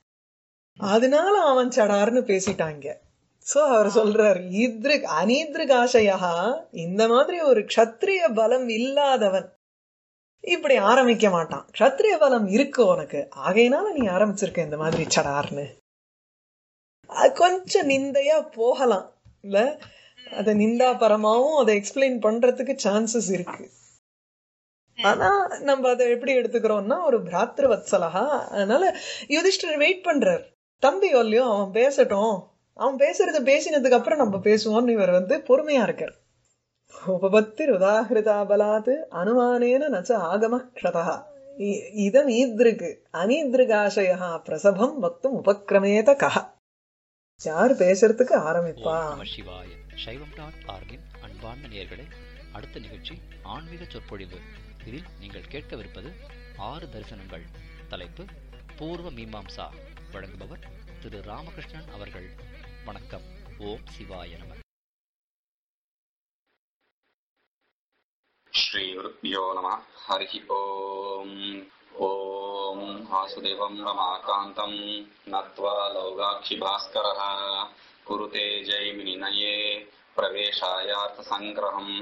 [SPEAKER 4] அதனால அவன் சடார்னு பேசிட்டாங்க சோ அவர் சொல்றார் இத்ருக் அனீத்ருக் ஆசையா இந்த மாதிரி ஒரு க்ஷத்ரிய பலம் இல்லாதவன் இப்படி ஆரம்பிக்க மாட்டான் க்ஷத்ரிய பலம் இருக்கு உனக்கு ஆகையினால நீ ஆரம்பிச்சிருக்க இந்த மாதிரி சடார்னு அது கொஞ்சம் நிந்தையா போகலாம் இல்ல அத நிந்தா பரமாவும் அதை எக்ஸ்பிளைன் பண்றதுக்கு சான்சஸ் இருக்கு ஆனா நம்ம அதை எப்படி எடுத்துக்கிறோம்னா ஒரு பிராத்திரு வத்சலகா அதனால யுதிஷ்டர் வெயிட் பண்றார் தம்பி இல்லையோ அவன் பேசட்டும் அவன் பேசுறத பேசினதுக்கு அப்புறம் நம்ம பேசுவோம்னு இவர் வந்து பொறுமையா இருக்கார் உபபத்திருதாகிருதா பலாத் அனுமானேன நச்ச ஆகம க்ஷதா இ- இதம் ஈத்ருக்கு அனீத்ருகாசயா பிரசபம் வக்தும் உபக்கிரமேத கஹ யார் பேசுறதுக்கு ஆரம்பிப்பா
[SPEAKER 3] ஓம் நம சிவாய சைவம் டாட் ஆர்கின் அன்பார்ந்த நேயர்களே அடுத்த நிகழ்ச்சி ஆன்மீக சொற்பொழிவு இதில் நீங்கள் கேட்கவிருப்பது ஆறு தரிசனங்கள் தலைப்பு பூர்வ மீமாம்சா வழங்குபவர் திரு ராமகிருஷ்ணன் அவர்கள் வணக்கம் ஓம் சிவாய நம
[SPEAKER 2] श्रीगुरुभ्यो नमः हरिः ओम् ॐ वासुदेवं रमाकान्तं नत्वा लौगाक्षिभास्करः कुरुते जैमिनिनये प्रवेशायार्थसङ्ग्रहम्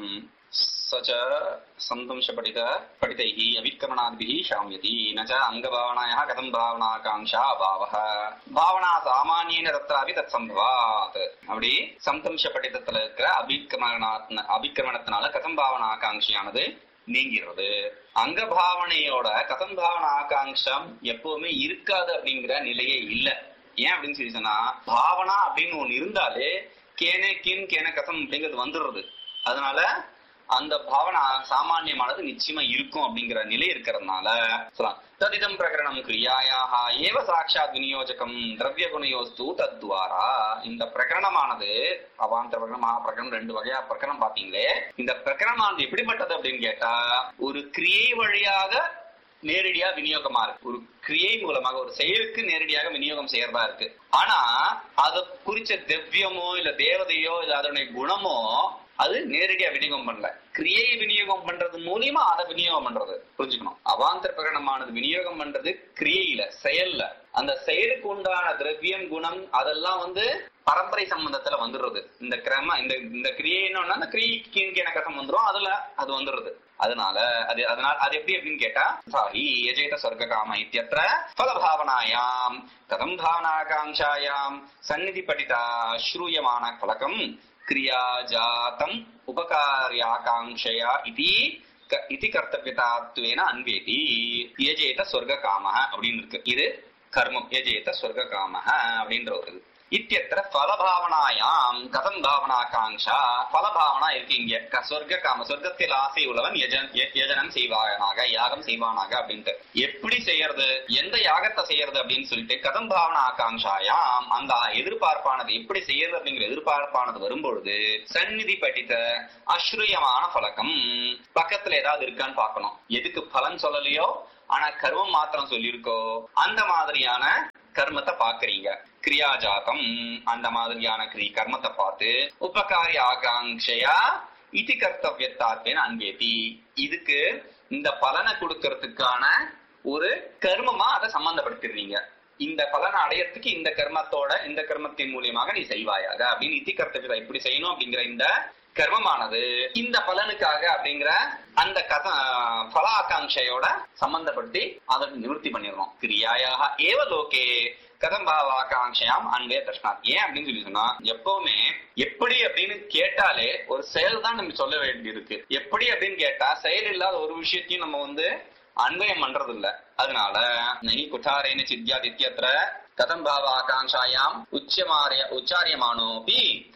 [SPEAKER 2] स च सन्तंशपठित पठितैः अविक्रमणादिभिः शाम्यति न च अङ्गभावनायाः कथं भावनाकाङ्क्षा अभावः भावना சாமானியன தத்ராபி தத் சம்பவாத் அப்படி சம்தம்ச பட்டிதத்துல இருக்கிற அபிக்கிரமண அபிக்கிரமணத்தினால கதம் பாவன ஆகாங்ஷியானது நீங்கிறது அங்க பாவனையோட கதம் பாவன ஆகாங்ஷம் எப்பவுமே இருக்காது அப்படிங்கிற நிலையே இல்ல ஏன் அப்படின்னு சொல்லி சொன்னா பாவனா அப்படின்னு ஒண்ணு இருந்தாலே கேனே கின் கேன கதம் அப்படிங்கிறது வந்துடுறது அதனால அந்த பாவனை சாமானியமானது நிச்சயமா இருக்கும் அப்படிங்கிற நிலை இருக்கிறதுனால சொல்லலாம் ததிதம் பிரகரணம் கிரியாயாக ஏவ சாட்சாத் விநியோஜகம் திரவிய குணயோஸ்து தத்வாரா இந்த பிரகரணமானது அவாந்தர பிரகரணம் மகா பிரகரணம் ரெண்டு வகையா பிரகரணம் பாத்தீங்களே இந்த பிரகரணமானது எப்படிப்பட்டது அப்படின்னு கேட்டா ஒரு கிரியை வழியாக நேரடியா விநியோகமா இருக்கு ஒரு கிரியை மூலமாக ஒரு செயலுக்கு நேரடியாக விநியோகம் செய்யறதா இருக்கு ஆனா அத குறிச்ச திவ்யமோ இல்ல தேவதையோ இல்ல அதனுடைய குணமோ அது நேரடியா விநியோகம் பண்ணல கிரியை விநியோகம் பண்றது மூலியமா அதை விநியோகம் பண்றது புரிஞ்சுக்கணும் அவாந்தர பிரகடனமானது விநியோகம் பண்றது கிரியையில செயல்ல அந்த செயலுக்கு உண்டான திரவியம் குணம் அதெல்லாம் வந்து பரம்பரை சம்பந்தத்துல வந்துடுறது இந்த கிரம இந்த இந்த கிரியை என்னன்னா அந்த கிரியைக்கு கீழ்க்கு எனக்கு வந்துரும் அதுல அது வந்துடுறது அதனால அது அதனால அது எப்படி அப்படின்னு கேட்டா சாஹி யஜேத சொர்க்க காம இத்தியத்திர ஃபலபாவனாயாம் கதம் பாவனாகாங்காயாம் சந்நிதி படிதா ஸ்ரூயமான பலகம் கிரியா ஜாத்தம் உபகாரியாகாங்ஷயா இதி க- இதி கர்த்தவியதாத்வேன அன்வேதி யஜேத சொர்க்க காம அப்படின்னு இருக்கு இது கர்மம் யஜேத சொர்க்க காம அப்படின்ற ஒரு இது இத்தியத்திர பலபாவனாயாம் கதம் பாவனாகாங்ஷா பலபாவனா இருக்கு இங்க க- சொர்க்க காம சொர்க்கத்தில் ஆசை உள்ளவன் யஜ- ய- யஜனம் செய்வானாக யாகம் செய்வானாக அப்படின்ட்டு எப்படி செய்யறது எந்த யாகத்தை செய்யறது அப்படின்னு சொல்லிட்டு கதம் பாவனா ஆகாங்ஷாயாம் அந்த எதிர்பார்ப்பானது எப்படி செய்யறது அப்படிங்கிற எதிர்பார்ப்பானது வரும்பொழுது சந்நிதி படித்த அஸ்ருயமான பழக்கம் பக்கத்துல ஏதாவது இருக்கான்னு பார்க்கணும் எதுக்கு பலன் சொல்லலையோ ஆனா கர்மம் மாத்திரம் சொல்லியிருக்கோ அந்த மாதிரியான கர்மத்தை பாக்குறீங்க கிரியாஜாதம் அந்த மாதிரியான கிரி கர்மத்தை பார்த்து உபகாரி ஆகாங்ஷையா இதி கர்த்தவியத்தாத்தேன் அன்பேதி இதுக்கு இந்த பலனை கொடுக்கறதுக்கான ஒரு கர்மமா அதை சம்பந்தப்படுத்திடுறீங்க இந்த பலனை அடையறதுக்கு இந்த கர்மத்தோட இந்த கர்மத்தின் மூலியமாக நீ செய்வாயாக அப்படின்னு இத்தி கர்த்தவியத்தை எப்படி செய்யணும் அப்படிங்கிற இந்த கர்மமானது இந்த பலனுக்காக அப்படிங்கிற அந்த கத பல ஆகாங்ஷையோட சம்பந்தப்படுத்தி அதை நிவர்த்தி பண்ணிடணும் கிரியாயாக ஏவ லோகே கதம் பாவாகாங்ஷயாம் அன்பே தர்ஷனாத் ஏன் அப்படின்னு சொல்லி சொன்னா எப்பவுமே எப்படி அப்படின்னு கேட்டாலே ஒரு செயல் தான் நம்ம சொல்ல வேண்டியிருக்கு எப்படி அப்படின்னு கேட்டா செயல் இல்லாத ஒரு விஷயத்தையும் நம்ம வந்து அன்வயம் பண்றது இல்ல அதனால நகி குட்டாரேன சித்யாத் இத்தியத்திர கதம் பாவ ஆகாங்ஷாயாம் உச்சமாரிய உச்சாரியமானோபி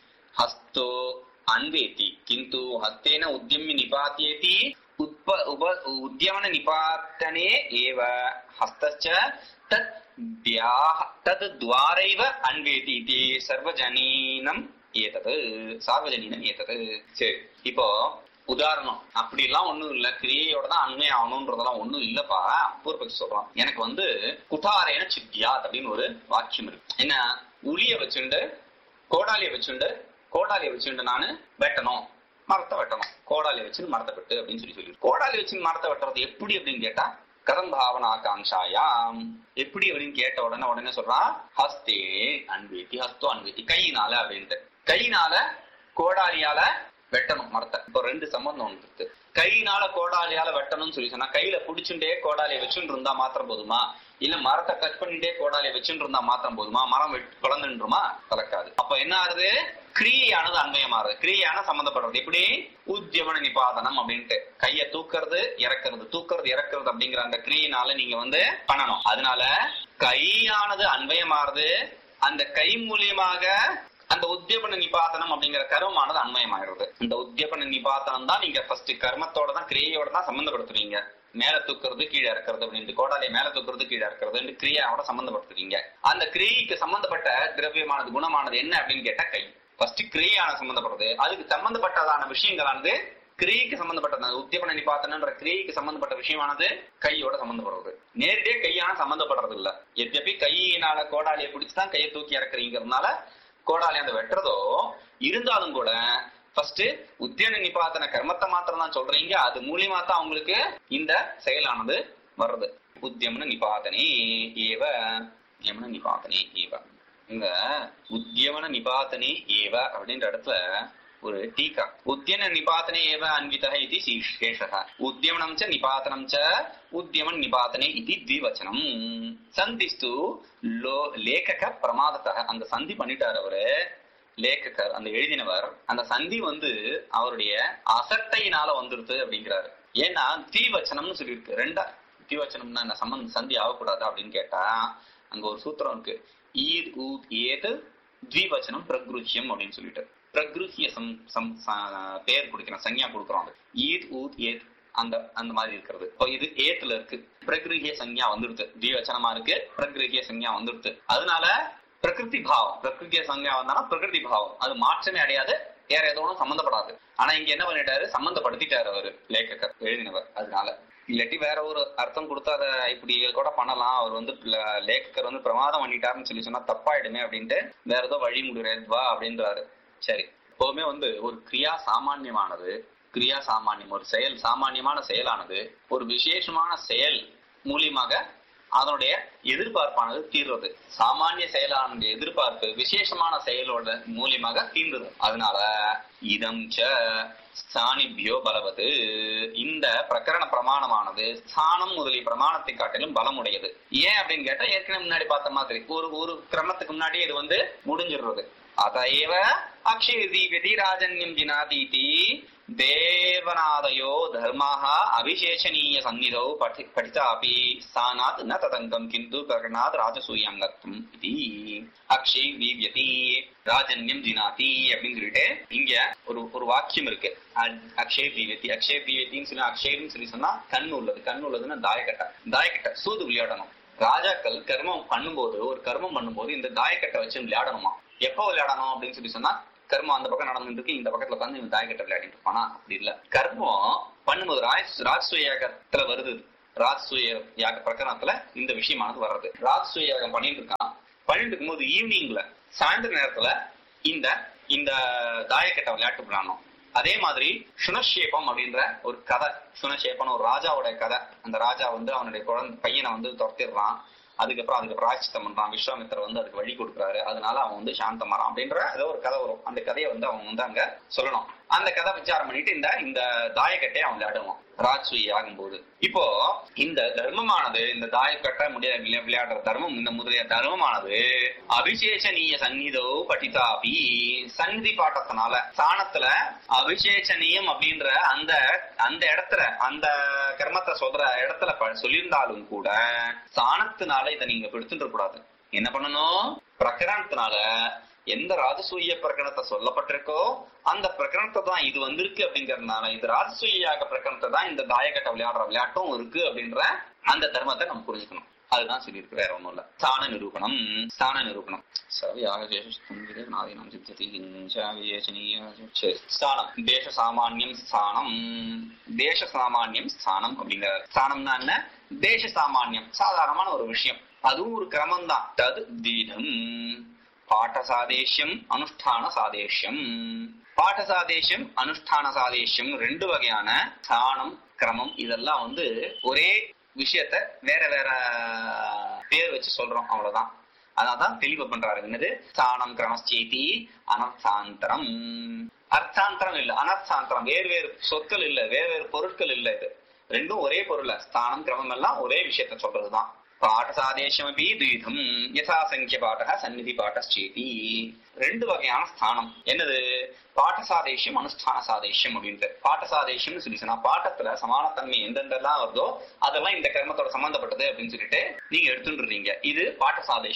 [SPEAKER 2] ஹஸ்தோ அன்வேத்தி கிந்து ஹஸ்தேன உத்தியமி நிபாத்தியேதி உத்ப உப உத்தியமன நிபாத்தனே ஏவ ஹஸ்தச்ச தத் தியாக தத் துவாரைவ அன்வேதி இது சர்வஜனீனம் ஏதது சார்வஜனீனம் ஏதது சரி இப்போ உதாரணம் அப்படி எல்லாம் ஒண்ணும் இல்ல கிரியையோட தான் அண்மை ஆகணும்ன்றதெல்லாம் ஒண்ணும் இல்லப்பா பூர்வபக்ஷி சொல்றான் எனக்கு வந்து குட்டாரேன சித்தியாத் அப்படின்னு ஒரு வாக்கியம் இருக்கு என்ன உளிய வச்சுண்டு கோடாலிய வச்சுண்டு கோடாலிய வச்சுண்டு நானு வெட்டணும் மரத்தை வெட்டணும் கோடாலி வச்சு மரத்தை வெட்டு அப்படின்னு சொல்லி சொல்லி கோடாலி வச்சு மரத்தை வெட்டுறது எப்படி அப்படின்னு கேட்டா கதம் பாவனா ஆகாங்ஷாயாம் எப்படி அப்படின்னு கேட்ட உடனே உடனே சொல்றான் ஹஸ்தே அன்வேத்தி ஹஸ்தோ அன்வேத்தி கையினால அப்படின்ட்டு கையினால கோடாலியால வெட்டணும் மரத்தை இப்போ ரெண்டு சம்பந்தம் ஒன்று இருக்கு கையினால கோடாலியால வெட்டணும்னு சொல்லி சொன்னா கையில புடிச்சுட்டே கோடாலியை வச்சுட்டு இருந்தா மாத்திரம் போதுமா இல்ல மரத்தை கட் பண்ணிட்டே கோடாலியை வச்சுட்டு இருந்தா மாத்திரம் போதுமா மரம் வெட்- குழந்துருமா கலக்காது அப்ப என்ன ஆகுது கிரியையானது அன்வயமாறுது கிரியையான சம்பந்தப்படுறது எப்படி உத்தியமன நிபாதனம் அப்படின்ட்டு கைய தூக்குறது இறக்குறது தூக்குறது இறக்குறது அப்படிங்கிற அந்த கிரியினால நீங்க வந்து பண்ணணும் அதனால கையானது அன்வயமாறுது அந்த கை மூலியமாக அந்த உத்தியபன நிபாத்தனம் அப்படிங்கிற கர்மமானது அன்மயமாகிறது இந்த உத்தியபன நிபாத்தனம் தான் நீங்க ஃபர்ஸ்ட் கர்மத்தோட தான் கிரியையோட தான் சம்பந்தப்படுத்துறீங்க மேல தூக்குறது கீழே இறக்குறது அப்படின்ட்டு கோடாலியை மேல தூக்குறது கீழே இறக்குறது கிரியாவோட சம்பந்தப்படுத்துறீங்க அந்த கிரியைக்கு சம்பந்தப்பட்ட திரவியமானது குணமானது என்ன அப்படின்னு கேட்டா கை ஃபர்ஸ்ட் கிரியான சம்பந்தப்படுறது அதுக்கு சம்பந்தப்பட்டதான விஷயங்களானது கிரியைக்கு சம்பந்தப்பட்டது உத்தியபன நிபாத்தனன்ற கிரியைக்கு சம்பந்தப்பட்ட விஷயமானது கையோட சம்பந்தப்படுறது நேரடியா கையான சம்பந்தப்படுறது இல்ல எத்தப்பி கையினால கோடாலியை பிடிச்சுதான் கையை தூக்கி இறக்குறீங்கிறதுனால கோடாலி அந்த வெட்டுறதோ இருந்தாலும் கூட ஃபர்ஸ்ட் உத்தியன நிபாத்தன கர்மத்தை மாத்திரம் தான் சொல்றீங்க அது மூலியமா தான் உங்களுக்கு இந்த செயலானது வர்றது உத்தியமன நிபாத்தனே ஏவ யமன நிபாத்தனே ஏவ இந்த உத்தியமன நிபாத்தனே ஏவ அப்படின்ற இடத்துல ஒரு டீகா உத்தியன நிபாத்தனே ஏவ அன்விதः इति शेषः உத்தியமனம் ச நிபாத்தனம் ச உத்தியமன் நிபாத்தனே இது த்விவச்சனம் சந்திஸ்து லோ லேகக பிரமாதத்தः அந்த சந்தி பண்ணிட்டார் அவரு லேக்கர் அந்த எழுதினவர் அந்த சந்தி வந்து அவருடைய அசட்டையினால வந்துருது அப்படிங்கிறாரு ஏன்னா தீவச்சனம்னு சொல்லியிருக்கு ரெண்டா தீவச்சனம்னா என்ன சம்பந்த சந்தி ஆகக்கூடாது அப்படின்னு கேட்டா அங்க ஒரு சூத்திரம் இருக்கு ஈத் ஊத் ஏது த்விவச்சனம் பிரகிருஹ்யம் அப்படின்னு சொல்லிட்டு பிரகிருஹ்ய சம் சம் ச- பேர் கொடுக்கிறோம் சஞ்ஞா கொடுக்குறோம் அது ஈத் ஊத் ஏத் அந்த அந்த மாதிரி இருக்கிறது இப்போ இது ஏத்துல இருக்கு பிரகிருஹிய சஞ்ஞா வந்துடுது த்விவச்சனமா இருக்கு பிரகிருஹிய சஞ்ஞா வந்துடுது அதனால பிரகிருதி பாவம் பிரகிருதிய சஞ்ஞா வந்தாலும் பிரகிருதி பாவம் அது மாற்றமே அடையாது வேற ஏதோ ஒண்ணும் சம்பந்தப்படாது ஆனா இங்க என்ன பண்ணிட்டாரு சம்பந்தப்படுத்திட்டாரு அவரு லேக்கர் எழுதினவர் அதனால இல்லாட்டி வேற ஒரு அர்த்தம் கொடுத்து அதை இப்படி கூட பண்ணலாம் அவர் வந்து ல- லேக்கர் வந்து பிரமாதம் பண்ணிட்டாருன்னு சொல்லி சொன்னா தப்பாயிடுமே அப்படின்ட்டு வேற ஏதோ வழி முடிவா அப்படின்றாரு சரி எப்பவுமே வந்து ஒரு கிரியா சாமான்யமானது கிரியா சாமானியம் ஒரு செயல் சாமானியமான செயலானது ஒரு விசேஷமான செயல் மூலியமாக அதனுடைய எதிர்பார்ப்பானது தீர்றது சாமானிய செயலான எதிர்பார்ப்பு விசேஷமான செயலோட மூலியமாக தீர்ந்தது அதனால இதம் ச ஸ்தானிபியோ பலவது இந்த பிரகரண பிரமாணமானது ஸ்தானம் முதலிய பிரமாணத்தை காட்டிலும் பலமுடையது ஏன் அப்படின்னு கேட்டா ஏற்கனவே முன்னாடி பார்த்த மாதிரி ஒரு ஒரு கிரமத்துக்கு முன்னாடி இது வந்து முடிஞ்சிடுறது அதைவ அக்ஷய தீபதி ராஜன்யம் ஜினாதீதி தேவநாதயோ தர்மாக அவிசேஷனீய சந்நிதௌ படி படித்தாபி ஸ்தானாத் ந ததங்கம் கிந்து பிரகணாத் ராஜசூயாங்கத்துவம் இது அக்ஷய் வீவியதி ராஜன்யம் ஜினாதி அப்படின்னு சொல்லிட்டு இங்க ஒரு ஒரு வாக்கியம் இருக்கு அ- அக்ஷய் வீவியதி அக்ஷய் வீவியத்தின்னு சொல்லி அக்ஷயம்னு சொல்லி சொன்னா கண் உள்ளது கண் உள்ளதுன்னா தாயக்கட்டை தாயக்கட்டை சூது விளையாடணும் ராஜாக்கள் கர்மம் பண்ணும்போது ஒரு கர்மம் பண்ணும்போது இந்த தாயக்கட்டை வச்சு விளையாடணுமா எப்போ விளையாடணும் அப்படின்னு சொல்லி சொன்னா கர்மம் அந்த பக்கம் நடந்துட்டு இருக்கு இந்த பக்கத்துல உட்காந்து இவன் தாயக்கட்டை விளையாடிட்டு இருப்பானா அப்படி இல்ல கர்மம் பண்ணும்போது ராஜ் ராஜ்சூய யாகத்துல வருது ராஜ்சூய யாக பிரகரணத்துல இந்த விஷயமானது வர்றது ராஜ்சூய யாகம் பண்ணிட்டு இருக்கான் பண்ணிட்டு இருக்கும்போது ஈவினிங்ல சாயந்தர நேரத்துல இந்த இந்த தாயக்கட்டை விளையாட்டு விளையாடணும் அதே மாதிரி சுனஷேபம் அப்படின்ற ஒரு கதை சுனஷேபம் ஒரு ராஜாவோட கதை அந்த ராஜா வந்து அவனுடைய குழந்தை பையனை வந்து துரத்திடுறான் அதுக்கப்புறம் அதுக்கு பிராய்ச்சித்தம் பண்றான் விஸ்வாமித்திரர் வந்து அதுக்கு வழி கொடுக்குறாரு அதனால அவன் வந்து சாந்தமாறான் அப்படின்ற ஏதோ ஒரு கதை வரும் அந்த கதையை வந்து அவன் வந்து அங்க சொல்லணும் அந்த கதை விசாரம் பண்ணிட்டு இந்த இந்த தாயக்கட்டையை அவன் விளையாடுவான் ராஜ்சூயி ஆகும்போது இப்போ இந்த தர்மமானது இந்த தாயக்கட்டை முடிய விளையா- விளையாடுற தர்மம் இந்த முதலிய தர்மமானது அபிஷேஷனீய சந்நிதோ படிதாபி சந்நிதி பாட்டத்தினால சாணத்துல அபிஷேஷனீயம் அப்படின்ற அந்த அந்த இடத்துல அந்த கர்மத்தை சொல்ற இடத்துல ப- சொல்லியிருந்தாலும் கூட சாணத்தினால இதை நீங்க எடுத்துட்டு கூடாது என்ன பண்ணணும் பிரகரணத்தினால எந்த ராஜசூய பிரகரணத்தை சொல்லப்பட்டிருக்கோ அந்த பிரகரணத்தை தான் இது வந்திருக்கு அப்படிங்கறதுனால இது ராஜசூயாக பிரகரணத்தை தான் இந்த தாயக்கட்டை விளையாடுற விளையாட்டும் இருக்கு அப்படின்ற அந்த தர்மத்தை நம்ம புரிஞ்சுக்கணும் அதுதான் சொல்லியிருக்கு வேற ஒண்ணும் இல்ல ஸ்தான நிரூபணம் ஸ்தான நிரூபணம் சவியாகநாதீனம் சித்ததி கிஞ்சாவியேசனீய சரி. ஸ்தானம் தேச சாமானியம் ஸ்தானம் தேச சாமானியம் ஸ்தானம் அப்படிங்கிற ஸ்தானம்னா என்ன தேச சாமானியம் சாதாரணமான ஒரு விஷயம் அதுவும் ஒரு கிரமம் தான் தது தீனம் பாட்ட சாதேஷ்யம் அனுஷ்டான சாதேஷ்யம் பாட்ட சாதேஷ்யம் அனுஷ்டான சாதேஷ்யம் ரெண்டு வகையான ஸ்தானம் கிரமம் இதெல்லாம் வந்து ஒரே விஷயத்த வேற வேற பேர் வச்சு சொல்றோம் அவ்வளவுதான் அதான் தெளிவு பண்றாரு என்னது ஸ்தானம் கிரமச்சேதி அனர்த்தாந்தரம் அர்த்தாந்தரம் இல்ல அனர்த்தாந்தரம் வேறு வேறு சொற்கள் இல்ல வேறு வேறு பொருட்கள் இல்ல இது ரெண்டும் ஒரே பொருள் ஸ்தானம் கிரமம் எல்லாம் ஒரே விஷயத்த சொல்றதுதான் பாடசாதேசமபி துவிதம் யதா சங்கிய பாடக சந்நிதி பாட்டச்சேதி ரெண்டு வகையான ஸ்தானம் என்னது பாட்டசாதேஷ்யம் அனுஷ்டான சாதேஷ்யம் அப்படின்ட்டு பாட்டசாதேஷ்யம்னு சொல்லி சொன்னா பாட்டத்துல சமானத்தன்மை எந்தெந்தெல்லாம் வருதோ அதெல்லாம் இந்த கர்மத்தோட சம்பந்தப்பட்டது அப்படின்னு சொல்லிட்டு நீங்க எடுத்துட்டுறீங்க இது பாட்டசாதேஷ்யம்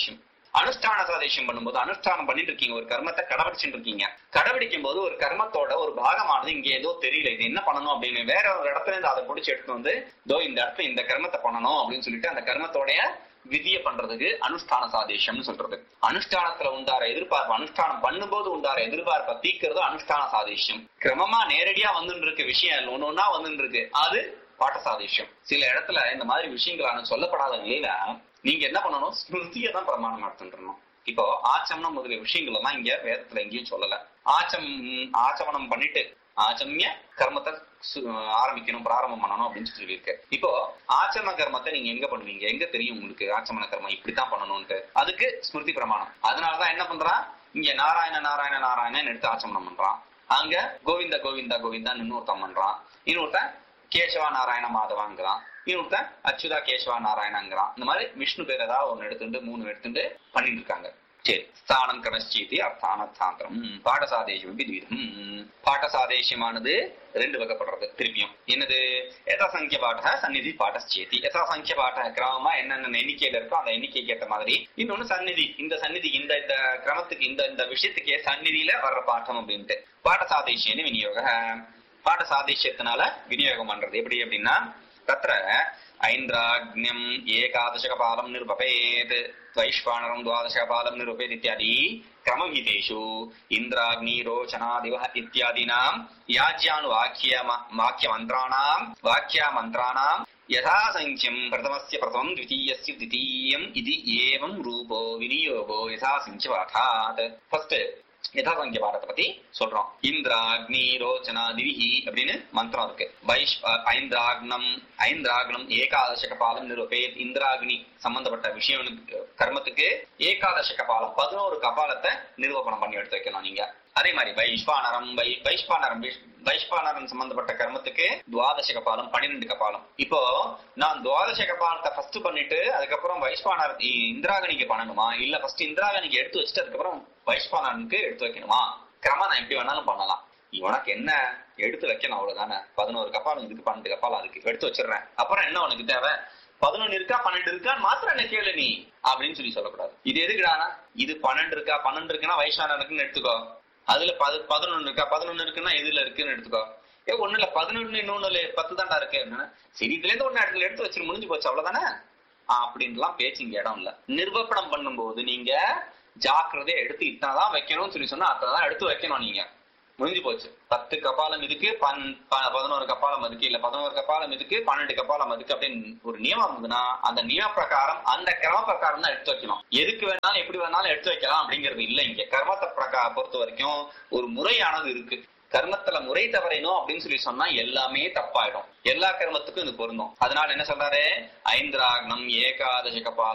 [SPEAKER 2] அனுஷ்டான சாதேஷம் பண்ணும்போது அனுஷ்டானம் பண்ணிட்டு இருக்கீங்க ஒரு கர்மத்தை கடைபிடிச்சுட்டு இருக்கீங்க கடைபிடிக்கும் போது ஒரு கர்மத்தோட ஒரு பாகமானது இங்க ஏதோ தெரியல இது என்ன பண்ணணும் அப்படின்னு வேற ஒரு இடத்துல இருந்து அதை பிடிச்சி எடுத்து வந்து தோ இந்த இடத்துல இந்த கர்மத்தை பண்ணணும் அப்படின்னு சொல்லிட்டு அந்த கர்மத்தோடைய விதிய பண்றதுக்கு அனுஷ்டான சாதேஷம்னு சொல்றது அனுஷ்டானத்துல உண்டார எதிர்பார்ப்பு அனுஷ்டானம் பண்ணும்போது உண்டார எதிர்பார்ப்பை தீக்கிறது அனுஷ்டான சாதேஷம் கிரமமா நேரடியா வந்துட்டு இருக்க விஷயம் ஒண்ணு ஒன்னா வந்துட்டு இருக்கு அது பாட்ட சாதேஷம் சில இடத்துல இந்த மாதிரி விஷயங்களான சொல்லப்படாத நிலையில நீங்க என்ன பண்ணணும் ஸ்மிருதியை தான் பிரமாணம் எடுத்துட்டு இப்போ ஆச்சமனம் முதலிய விஷயங்கள் எல்லாம் இங்க வேதத்துல எங்கேயும் சொல்லல ஆச்சம் ஆச்சமனம் பண்ணிட்டு ஆச்சமிய கர்மத்தை சு- ஆரம்பிக்கணும் பிராரம்பம் பண்ணணும் அப்படின்னு சொல்லியிருக்கு இப்போ ஆச்சமன கர்மத்தை நீங்க எங்க பண்ணுவீங்க எங்க தெரியும் உங்களுக்கு ஆச்சமன கர்மம் இப்படித்தான் பண்ணணும்ட்டு அதுக்கு ஸ்மிருதி பிரமாணம் அதனாலதான் என்ன பண்றான் இங்க நாராயண நாராயண நாராயணன் எடுத்து ஆச்சமனம் பண்றான் அங்க கோவிந்த கோவிந்தா கோவிந்தான்னு இன்னொருத்தன் பண்றான் இன்னொருத்தன் கேசவா நாராயண மாதவாங்கிறான் இன்னொருத்தன் அச்சுதா கேசவா நாராயணங்கிறான் இந்த மாதிரி விஷ்ணு பேர் ஏதாவது ஒன்னு எடுத்துட்டு மூணு எடுத்துட்டு பண்ணிட்டு இருக்காங்க சரி ஸ்தானம் கணச்சீதி அர்த்தானர்த்தாந்திரம் பாடசாதேசம் வித்விதம் பாடசாதேசமானது ரெண்டு வகைப்படுறது திருப்பியும் என்னது யதாசங்கிய பாட சந்நிதி பாடச்சேதி யதாசங்கிய பாட கிரமமா என்னென்ன எண்ணிக்கையில இருக்கோ அந்த எண்ணிக்கைக்கு ஏற்ற மாதிரி இன்னொன்னு சந்நிதி இந்த சந்நிதி இந்த இந்த கிரமத்துக்கு இந்த இந்த விஷயத்துக்கு சந்நிதியில வர்ற பாட்டம் அப்படின்ட்டு பாடசாதேசியன்னு விநியோக பாடசாதேசியத்தினால விநியோகம் பண்றது எப்படி அப்படின்னா தத்திர ஐந்திராக்ஞம் ஏகாதசகபாலம் நிருபபேத் வைஷ்வானரம் துவாதசகபாலம் நிருபேத் இத்தியாதி கிரமவிதேஷு இந்திராக்னி ரோச்சனாதிவ இத்தியாதீனாம் யாஜ்யானுவாக்கிய வாக்கிய மந்திராணாம் வாக்கிய மந்திராணாம் யதாசங்கியம் பிரதமஸ்ய பிரதமம் द्वितीयस्य द्वितीयम् इति एवं रूपो विनियोगो यथासङ्ख्य पाठात् ஃபர்ஸ்ட் யதாசங்கிய பாடத்தை பத்தி சொல்றோம் இந்திராக்னி ரோச்சனா திவிஹி அப்படின்னு மந்திரம் இருக்கு வைஷ் அஹ், ஐந்திராக்னம் ஐந்திராக்னம் ஏகாதச கபாலம் நிரூபேத் இந்திராக்னி சம்பந்தப்பட்ட விஷயம் கர்மத்துக்கு ஏகாதச கபாலம் பதினோரு கபாலத்தை நிரூபணம் பண்ணி எடுத்து வைக்கணும் நீங்க அதே மாதிரி வைஸ்வானரம் வை வைஸ்வானரம் விஷ்- வைஸ்வானரம் சம்பந்தப்பட்ட கர்மத்துக்கு துவாதச கபாலம் பன்னிரெண்டு கபாலம் இப்போ நான் துவாதச கபாலத்தை ஃபர்ஸ்ட் பண்ணிட்டு அதுக்கப்புறம் வைஸ்வானர் இ- இந்திராகனிக்கு பண்ணணுமா இல்ல ஃபர்ஸ்ட் இந்திராகனிக்கு எடுத்து வச்சுட்டு அதுக்கப்புறம் வைஸ்வானனுக்கு எடுத்து வைக்கணுமா கிரமம் நான் எப்படி வேணாலும் பண்ணலாம் உனக்கு என்ன எடுத்து வைக்கணும் அவ்வளவுதானே பதினோரு கப்பாலம் இதுக்கு பன்னெண்டு கப்பாலம் அதுக்கு எடுத்து வச்சிடுறேன் அப்புறம் என்ன உனக்கு தேவை பதினொன்னு இருக்கா பன்னெண்டு இருக்கான்னு மாத்திரம் என்ன கேளு நீ அப்படின்னு சொல்லி சொல்லக்கூடாது இது எதுக்குடானா இது பன்னெண்டு இருக்கா பன்னெண்டு இருக்குன்னா வைஸ்வானனுக்குன்னு எடுத்துக்கோ அதுல பது பதினொன்னு இருக்கா பதினொன்னு இருக்குன்னா எதுல இருக்குன்னு எடுத்துக்கோ ஏ ஒண்ணு இல்ல பதினொன்னு இன்னொன்னு பத்து தாண்டா இருக்கு அப்படின்னா, சரி இதுல இருந்து ஒண்ணு இடத்துல எடுத்து வச்சிரு முடிஞ்சு போச்சு அவ்வளவுதானே அப்படின்லாம் பேச்சு இங்க இடம் இல்ல நிர்வப்பணம் பண்ணும்போது நீங்க ஜாக்கிரதையா எடுத்து இத்தனைதான் வைக்கணும்னு சொல்லி சொன்னா அத்தனைதான் எடுத்து வைக்கணும் நீங்க முடிஞ்சு போச்சு பத்து கபாலம் இதுக்கு பன் ப- பதினோரு கபாலம் அதுக்கு இல்ல பதினோரு கபாலம் இதுக்கு பன்னெண்டு கபாலம் அதுக்கு அப்படின்னு ஒரு நியமம் இருந்ததுன்னா அந்த நியம பிரகாரம் அந்த கிரம பிரகாரம் தான் எடுத்து வைக்கணும் எதுக்கு வேணாலும் எப்படி வேணாலும் எடுத்து வைக்கலாம் அப்படிங்கிறது இல்ல இங்க கர்மத்தை பிரகா பொறுத்த வரைக்கும் ஒரு முறையானது இருக்கு கர்மத்துல முறை தவறினோம் அப்படின்னு சொல்லி சொன்னா எல்லாமே தப்பாயிடும் எல்லா கர்மத்துக்கும் இது பொருந்தும் அதனால என்ன சொல்றாரு ஐந்திராக்னம் ஏகாதச கபாலம்